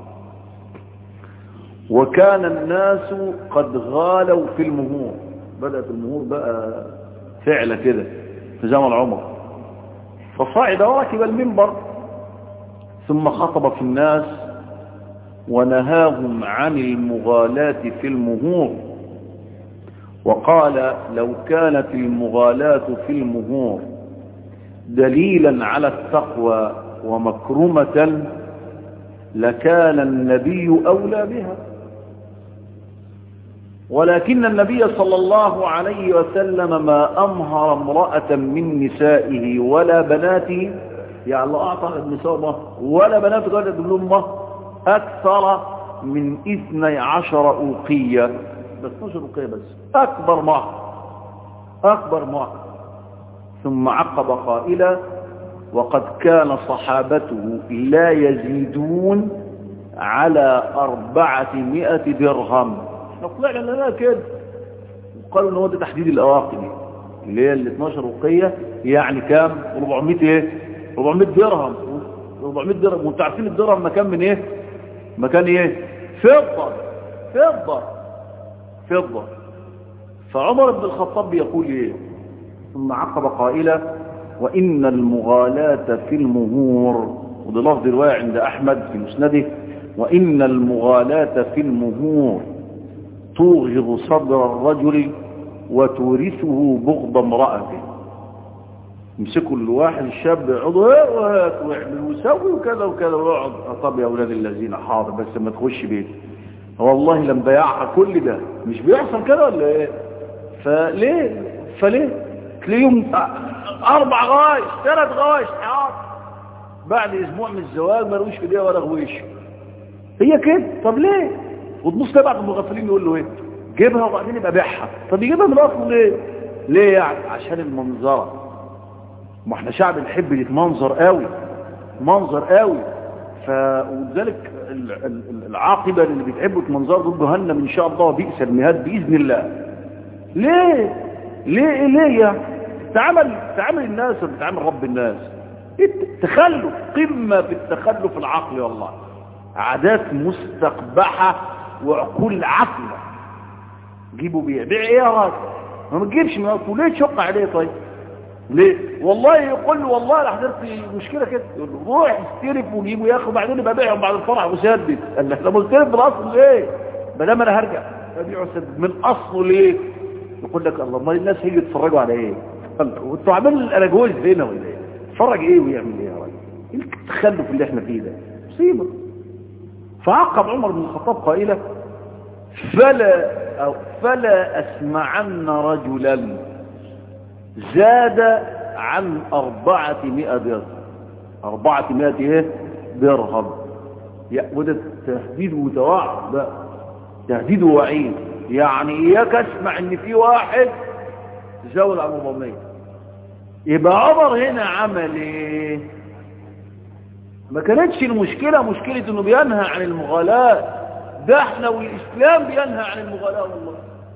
وكان الناس قد غالوا في المهور بدأت المهور بقى فعلة كده في زمن عمر فصعد وركب المنبر ثم خطب في الناس ونهاهم عن المغالاة في المهور وقال لو كانت المغالاة في المهور دليلا على التقوى ومكرمة لكان النبي أولى بها ولكن النبي صلى الله عليه وسلم ما أمهر امرأة من نسائه ولا بناته يعني الله أعطى النساء مهر ولا بناته قال لهم مهر أكثر من اثني عشر أوقية بس 12 أوقية بس أكبر مهر أكبر مهر ثم عقب قائلا وقد كان صحابته لا يزيدون على أربعمائة درهم طلعنا لنا كده وقالوا ان هو ده تحديد الأواقي دي اللي هي ال 12 وقية يعني كام 400 ايه 400 درهم 400 درهم وانتوا عارفين الدرهم مكان من ايه مكان ايه فضة فضة فضة فعمر بن الخطاب بيقول ايه ثم عقب قائلا وإن المغالاة في المهور وده لفظ رواية عند أحمد في مسنده وإن المغالاة في المهور توغض صدر الرجل وتورثه بغض امرأته يمسكوا الواحد الشاب يقعدوا ويعمل ويسوي وكذا وكذا ويقعد طب يا اولاد الذين حاضر بس ما تخش بيتي والله لم بيعها كل ده مش بيحصل كده ولا ايه فليه فليه تلاقيهم اربع غوايش ثلاث غوايش حاضر بعد اسبوع من الزواج ما لقوش في ايديها ولا غويش هي كده طب ليه وتبص تبع المغفلين يقول له ايه جيبها وبعدين يبقى بيعها طب يجيبها من اصله ليه ليه يعني عشان المنظره ما احنا شعب نحب نتمنظر قوي منظر قوي ف ولذلك العاقبه اللي بتحبوا تمنظروا ضد جهنم ان شاء الله بئس المهاد باذن الله ليه ليه ليه يعني تعامل تعامل الناس ولا تعامل رب الناس التخلف قمه في التخلف العقلي والله عادات مستقبحه وعقول عقله جيبوا بيع بيع ايه يا راجل ما تجيبش من اصله ليه تشق عليه طيب ليه والله يقول له والله انا حضرت مشكله كده يقول له روح استلف وجيبه يا اخي وبعدين يبقى بيعهم بعد الفرح وسدد قال له احنا مستلف بالاصل ليه ما دام انا هرجع ابيعه وسدد من اصله ليه يقول لك الله ما الناس هيجوا يتفرجوا على ايه وانتوا عاملين الاراجوز هنا ولا ايه اتفرج ايه ويعمل ايه يا راجل ايه التخلف اللي احنا فيه ده مصيبه فعقب عمر بن الخطاب قائلا فلا أو فلا أسمعن رجلا زاد عن أربعمائة درهم أربعمائة إيه درهم وده تهديد وتوعد ده تهديد ووعيد يعني إياك أسمع إن في واحد تزود عن 400 يبقى عمر هنا عمل إيه ما كانتش المشكلة مشكلة إنه بينهى عن المغالاة ده احنا والإسلام بينهى عن المغالاة والله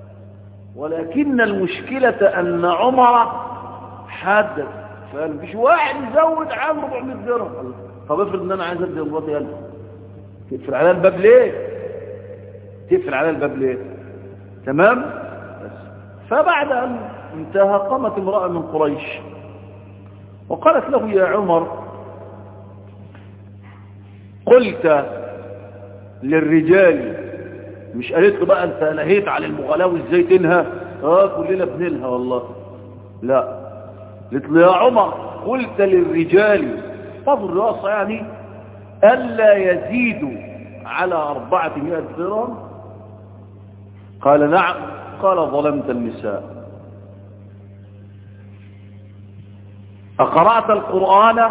ولكن المشكلة أن عمر حدث فقال مفيش واحد يزود عن 400 درهم طب افرض ان انا عايز ادي مراتي 1000 تقفل على الباب ليه تقفل على الباب ليه تمام بس فبعد ان انتهى قامت امرأة من قريش وقالت له يا عمر قلت للرجال مش قالت له بقى انت نهيت عن المغالاة وازاي تنهى اه كلنا بننهى والله لا قلت له يا عمر قلت للرجال فضل الرأس يعني ألا يزيدوا على أربعمائة درهم قال نعم قال ظلمت النساء أقرأت القرآن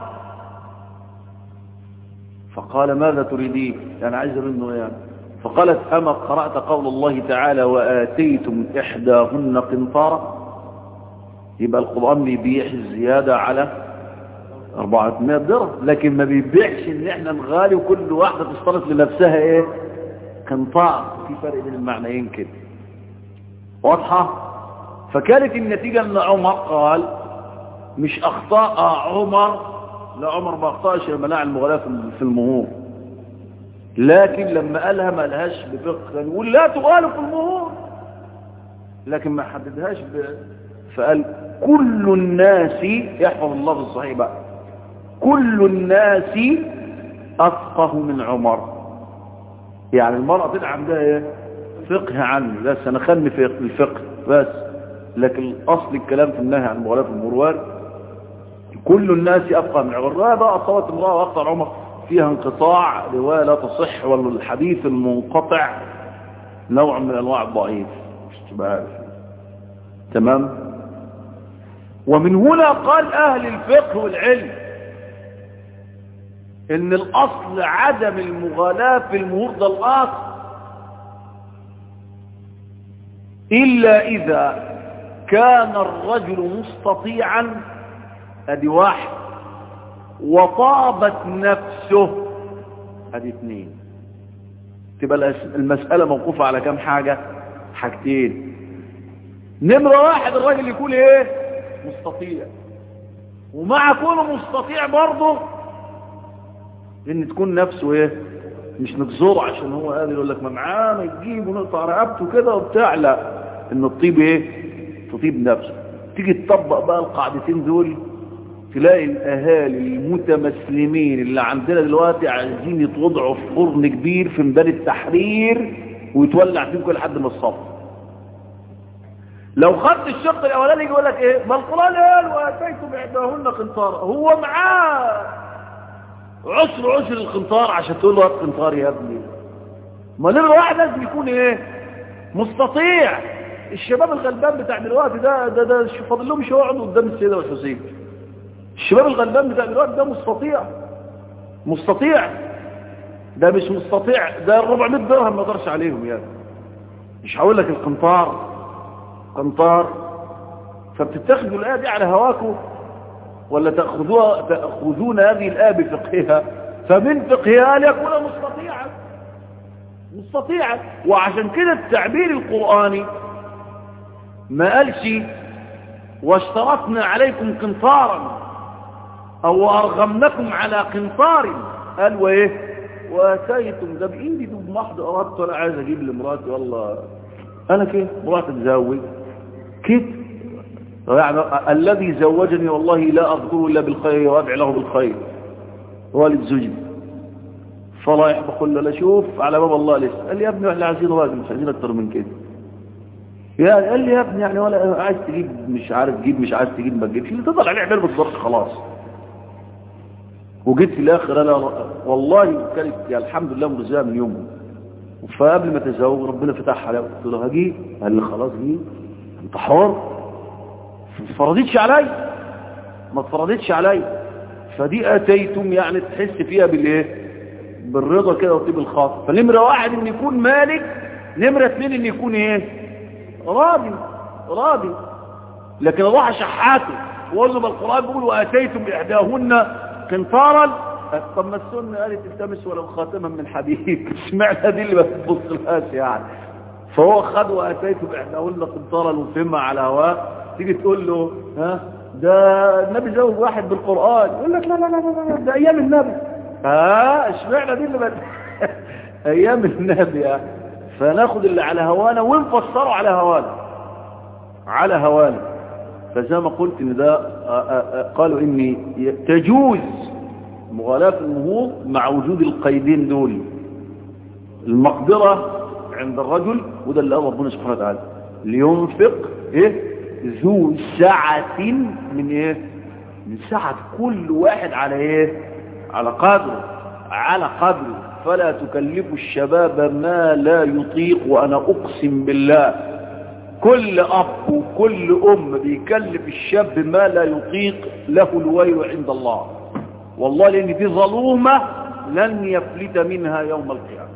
فقال ماذا تريدين يعني عايز منه يعني فقالت أما قرأت قول الله تعالى وآتيتم إحداهن قنطارا يبقى القرآن بيبيع الزيادة على 400 درهم لكن ما بيبيعش ان احنا نغالي وكل واحدة تشترط لنفسها ايه قنطار في فرق بين المعنيين كده واضحة فكانت النتيجة ان عمر قال مش اخطاء عمر لا عمر ما اخطأش لما لعن المغلاة في المهور لكن لما قالها ما قالهاش بفقه كان يقول لا تغالوا في المهور لكن ما حددهاش ب... فقال كل الناس يحفظ الله في الصحيح بقى كل الناس أفقه من عمر يعني المرأة طلع عندها ايه فقه عني بس انا خلني في الفقه بس لكن اصل الكلام في النهي عن مغلاة المروان كل الناس أبقى من عمر الرواية بقى أصابت امرأة وأكثر عمر فيها انقطاع رواية لا تصح ولا الحديث المنقطع نوع من أنواع الضعيف مش تبقى عارف تمام ومن هنا قال أهل الفقه والعلم إن الأصل عدم المغالاة في المهور ده الأصل إلا إذا كان الرجل مستطيعا ادي واحد وطابت نفسه ادي اثنين تبقى المسألة موقوفة على كم حاجة حاجتين نمرة واحد الراجل يكون ايه مستطيع ومع كونه مستطيع برضه ان تكون نفسه ايه مش نجزره عشان هو قادر يقول لك ما معاه ما يجيب ونقطع رقبته كده وبتاع لا ان الطيب ايه تطيب نفسه تيجي تطبق بقى القاعدتين دول تلاقي الاهالي المتمسلمين اللي عندنا دلوقتي عايزين يتوضعوا في فرن كبير في ميدان التحرير ويتولع فيهم كل حد من الصف لو خدت الشق الاولاني يجي يقول لك ايه ما القران قال واتيتم احداهن قنطارا هو معاه عشر عشر القنطار عشان تقول له هات قنطار يا ابني ما نمره واحد لازم يكون ايه مستطيع الشباب الغلبان بتاع دلوقتي ده ده ده فاضل لهم يقعدوا قدام السيده والحسين الشباب الغلبان بتاع دلوقتي ده مستطيع مستطيع ده مش مستطيع ده 400 درهم ما يقدرش عليهم يعني مش هقول لك القنطار قنطار فبتتخذوا الايه دي على هواكم ولا تاخذوها تاخذون هذه الايه بفقهها فمن فقهها ان يكون مستطيعا مستطيعا وعشان كده التعبير القراني ما قالش واشترطنا عليكم قنطارا او ارغمنكم على قنطار قال وايه واتيتم ده بايدي دوب محض اردت ولا عايز اجيب لمراتي والله انا كده مراتي اتزوج كده يعني الذي زوجني والله لا اذكره الا بالخير وادعي له بالخير والد زوجي فرايح بقول له لا شوف على باب الله لسه قال لي يا ابني احنا عايزين راجل مش عايزين اكتر من كده يا قال لي يا ابني يعني ولا عايز تجيب مش عارف تجيب مش عايز تجيب ما تجيبش اللي تفضل عليه عبال بالظبط خلاص وجيت في الاخر انا والله كانت يعني الحمد لله مرزقه من يومه فقبل ما تزوج ربنا فتحها عليا قلت له هجيب قال لي خلاص جيب انت حر ما تفرضتش عليا ما تفرضتش عليا فدي اتيتم يعني تحس فيها بالايه بالرضا كده وطيب الخاطر فنمره واحد ان يكون مالك نمره اثنين ان يكون ايه راضي راضي لكن اروح اشحاته واقول له بالقران بيقول واتيتم احداهن قنطارا طب ما السنه قالت التمس ولو خاتما من حديد اشمعنى دي اللي ما تبصلهاش يعني فهو خد واتيتم احداهن قنطارا وفهمها على هواه تيجي تقول له ها ده النبي زوج واحد بالقران يقول لك لا لا لا لا ده ايام النبي ها اشمعنى دي اللي ما ايام النبي يعني فناخد اللي على هوانا ونفسره على هوانا على هوانا فزي ما قلت ان ده قالوا ان تجوز مغالاة المهور مع وجود القيدين دول المقدرة عند الرجل وده اللي قال ربنا سبحانه وتعالى لينفق ايه ذو سعة من ايه من سعة كل واحد على ايه على قدره على قدره فلا تكلفوا الشباب ما لا يطيق وانا اقسم بالله كل اب وكل ام بيكلف الشاب ما لا يطيق له الويل عند الله والله لان دي ظلومة لن يفلت منها يوم القيامة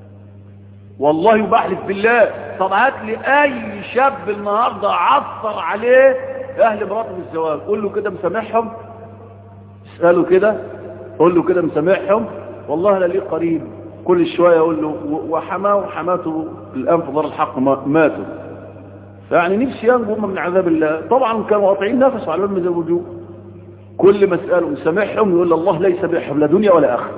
والله يبحلف بالله طب هات لي اي شاب النهاردة عثر عليه اهل مراته بالزواج قول له كده مسامحهم اسأله كده قول له كده مسامحهم والله لا ليه قريب كل شوية يقول له وحماه وحماته الآن في دار الحق ماتوا يعني نفسي ينجو من عذاب الله طبعا كانوا قاطعين نفس على ما يزوجوه كل ما اساله مسامحهم يقول الله ليس بيحب لا دنيا ولا اخره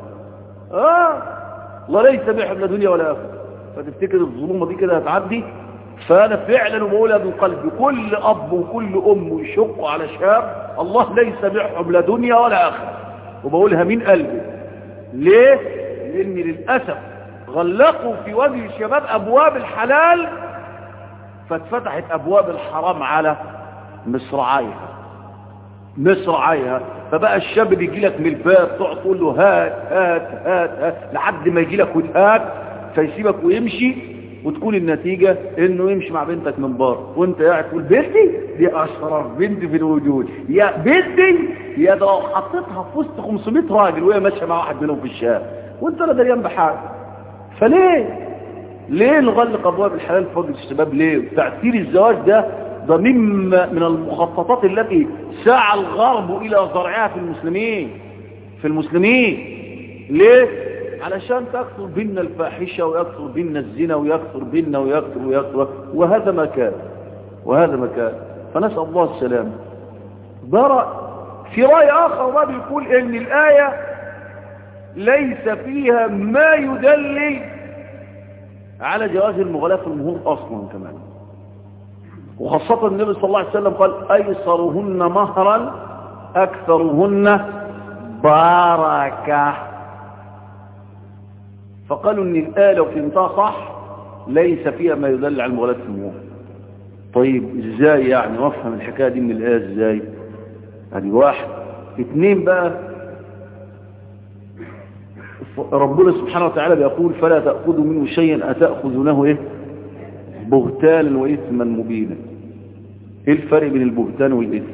اه الله ليس بيحب لا دنيا ولا اخره فتفتكر الظلومه دي كده هتعدي فانا فعلا وبقولها من قلبي كل اب وكل ام يشق على شاب الله ليس بيحب لا دنيا ولا اخره وبقولها من قلبي ليه لان للاسف غلقوا في وجه الشباب ابواب الحلال فاتفتحت ابواب الحرام على مصراعيها مصراعيها فبقى الشاب بيجي لك من الباب تقعد تقول له هات هات هات هات لحد ما يجي لك وتهات فيسيبك ويمشي وتكون النتيجة انه يمشي مع بنتك من بره وانت قاعد تقول بنتي دي اشرف بنت في الوجود يا بنتي يا ده لو حطيتها في وسط 500 راجل وهي ماشيه مع واحد منهم في الشارع وانت لا دريان بحاجه فليه ليه نغلق ابواب الحلال في وجه الشباب ليه تاثير الزواج ده ده مما من المخططات التي سعى الغرب الى زرعها في المسلمين في المسلمين ليه علشان تكثر بينا الفاحشة ويكثر بينا الزنا ويكثر بينا ويكثر ويكثر وهذا ما كان وهذا ما كان فنسأل الله السلام برأ في رأي آخر ما بيقول ان الآية ليس فيها ما يدلل على جواز المغلاة في المهور أصلا كمان وخاصة النبي صلى الله عليه وسلم قال أيسرهن مهرا أكثرهن بركة فقالوا ان الآية لو فهمتها صح ليس فيها ما يدل على المغلاة في المهور طيب ازاي يعني وافهم الحكاية دي من الآية ازاي هذه واحد اثنين بقى ربنا سبحانه وتعالى بيقول فلا تأخذوا منه شيئا أتأخذونه إيه بهتانا وإثما مبينا إيه الفرق بين البهتان والإثم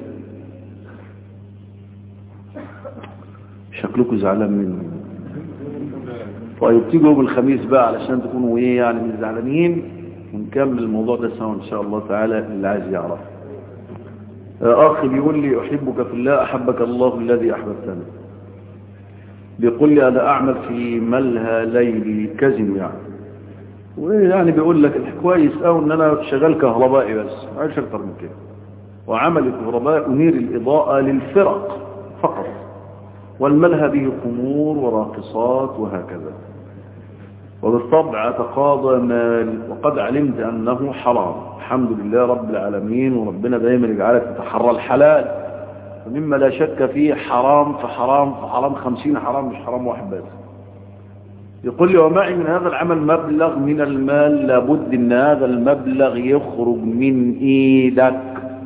شكلكم زعلان مني طيب تيجوا يوم الخميس بقى علشان تكونوا ايه يعني مش زعلانين ونكمل الموضوع ده سوا ان شاء الله تعالى اللي عايز يعرف اخ بيقول لي احبك في الله احبك الله الذي احببتني بيقول لي انا اعمل في ملهى ليلي كازينو يعني ويعني بيقول لك كويس قوي ان انا شغال كهربائي بس ما عايش اكتر من كده وعمل الكهرباء انير الاضاءه للفرق فقط والملهى به خمور وراقصات وهكذا وبالطبع أتقاضى مال وقد علمت أنه حرام الحمد لله رب العالمين وربنا دايما يجعلك تتحرى الحلال فمما لا شك فيه حرام فحرام فحرام خمسين حرام مش حرام واحد بس يقول لي ومعي من هذا العمل مبلغ من المال لابد ان هذا المبلغ يخرج من ايدك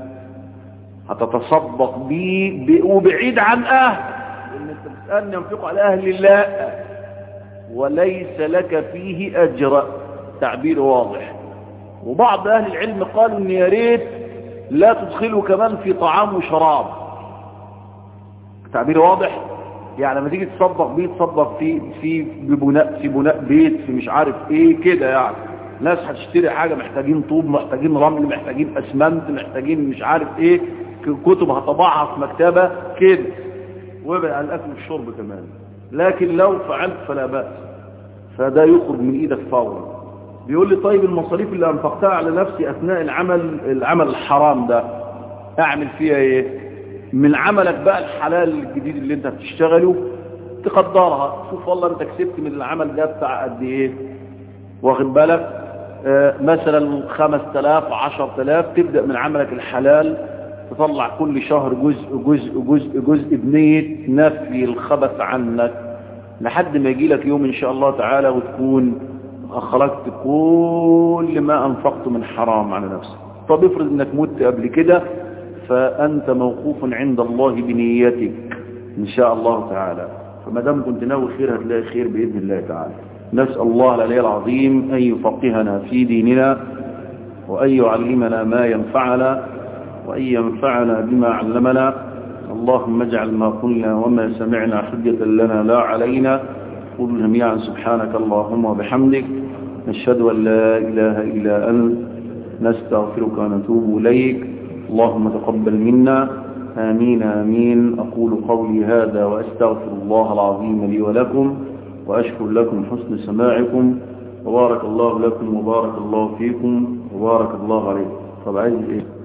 هتتصدق بيه وبعيد عن اهل ان انت بتسألني ينفق على اهل الله وليس لك فيه اجر تعبير واضح وبعض اهل العلم قالوا ان يا ريت لا تدخله كمان في طعام وشراب تعبير واضح يعني لما تيجي تصدق بيه تصدق في في ببناء في بناء بيت في مش عارف ايه كده يعني ناس هتشتري حاجة محتاجين طوب محتاجين رمل محتاجين اسمنت محتاجين مش عارف ايه كتب هطبعها في مكتبة كده ويبقى على الاكل والشرب كمان لكن لو فعلت فلا بأس فده يخرج من ايدك فورا بيقول لي طيب المصاريف اللي انفقتها على نفسي اثناء العمل العمل الحرام ده اعمل فيها ايه من عملك بقى الحلال الجديد اللي انت بتشتغله تقدرها شوف والله انت كسبت من العمل ده بتاع قد ايه واخد بالك آه مثلا 5000 10000 تبدأ من عملك الحلال تطلع كل شهر جزء جزء جزء جزء بنية نفي الخبث عنك لحد ما يجي لك يوم ان شاء الله تعالى وتكون اخرجت كل ما انفقت من حرام على نفسك طب افرض انك مت قبل كده فانت موقوف عند الله بنيتك ان شاء الله تعالى فما دام كنت ناوي خير هتلاقي خير باذن الله تعالى نسال الله العلي العظيم ان يفقهنا في ديننا وان يعلمنا ما ينفعنا وأن ينفعنا بما علمنا اللهم اجعل ما قلنا وما سمعنا حجة لنا لا علينا قل جميعا سبحانك اللهم وبحمدك نشهد أن لا إله إلا أنت نستغفرك ونتوب إليك اللهم تقبل منا آمين آمين أقول قولي هذا وأستغفر الله العظيم لي ولكم وأشكر لكم حسن سماعكم وبارك الله لكم وبارك الله فيكم وبارك الله عليكم طب عايز إيه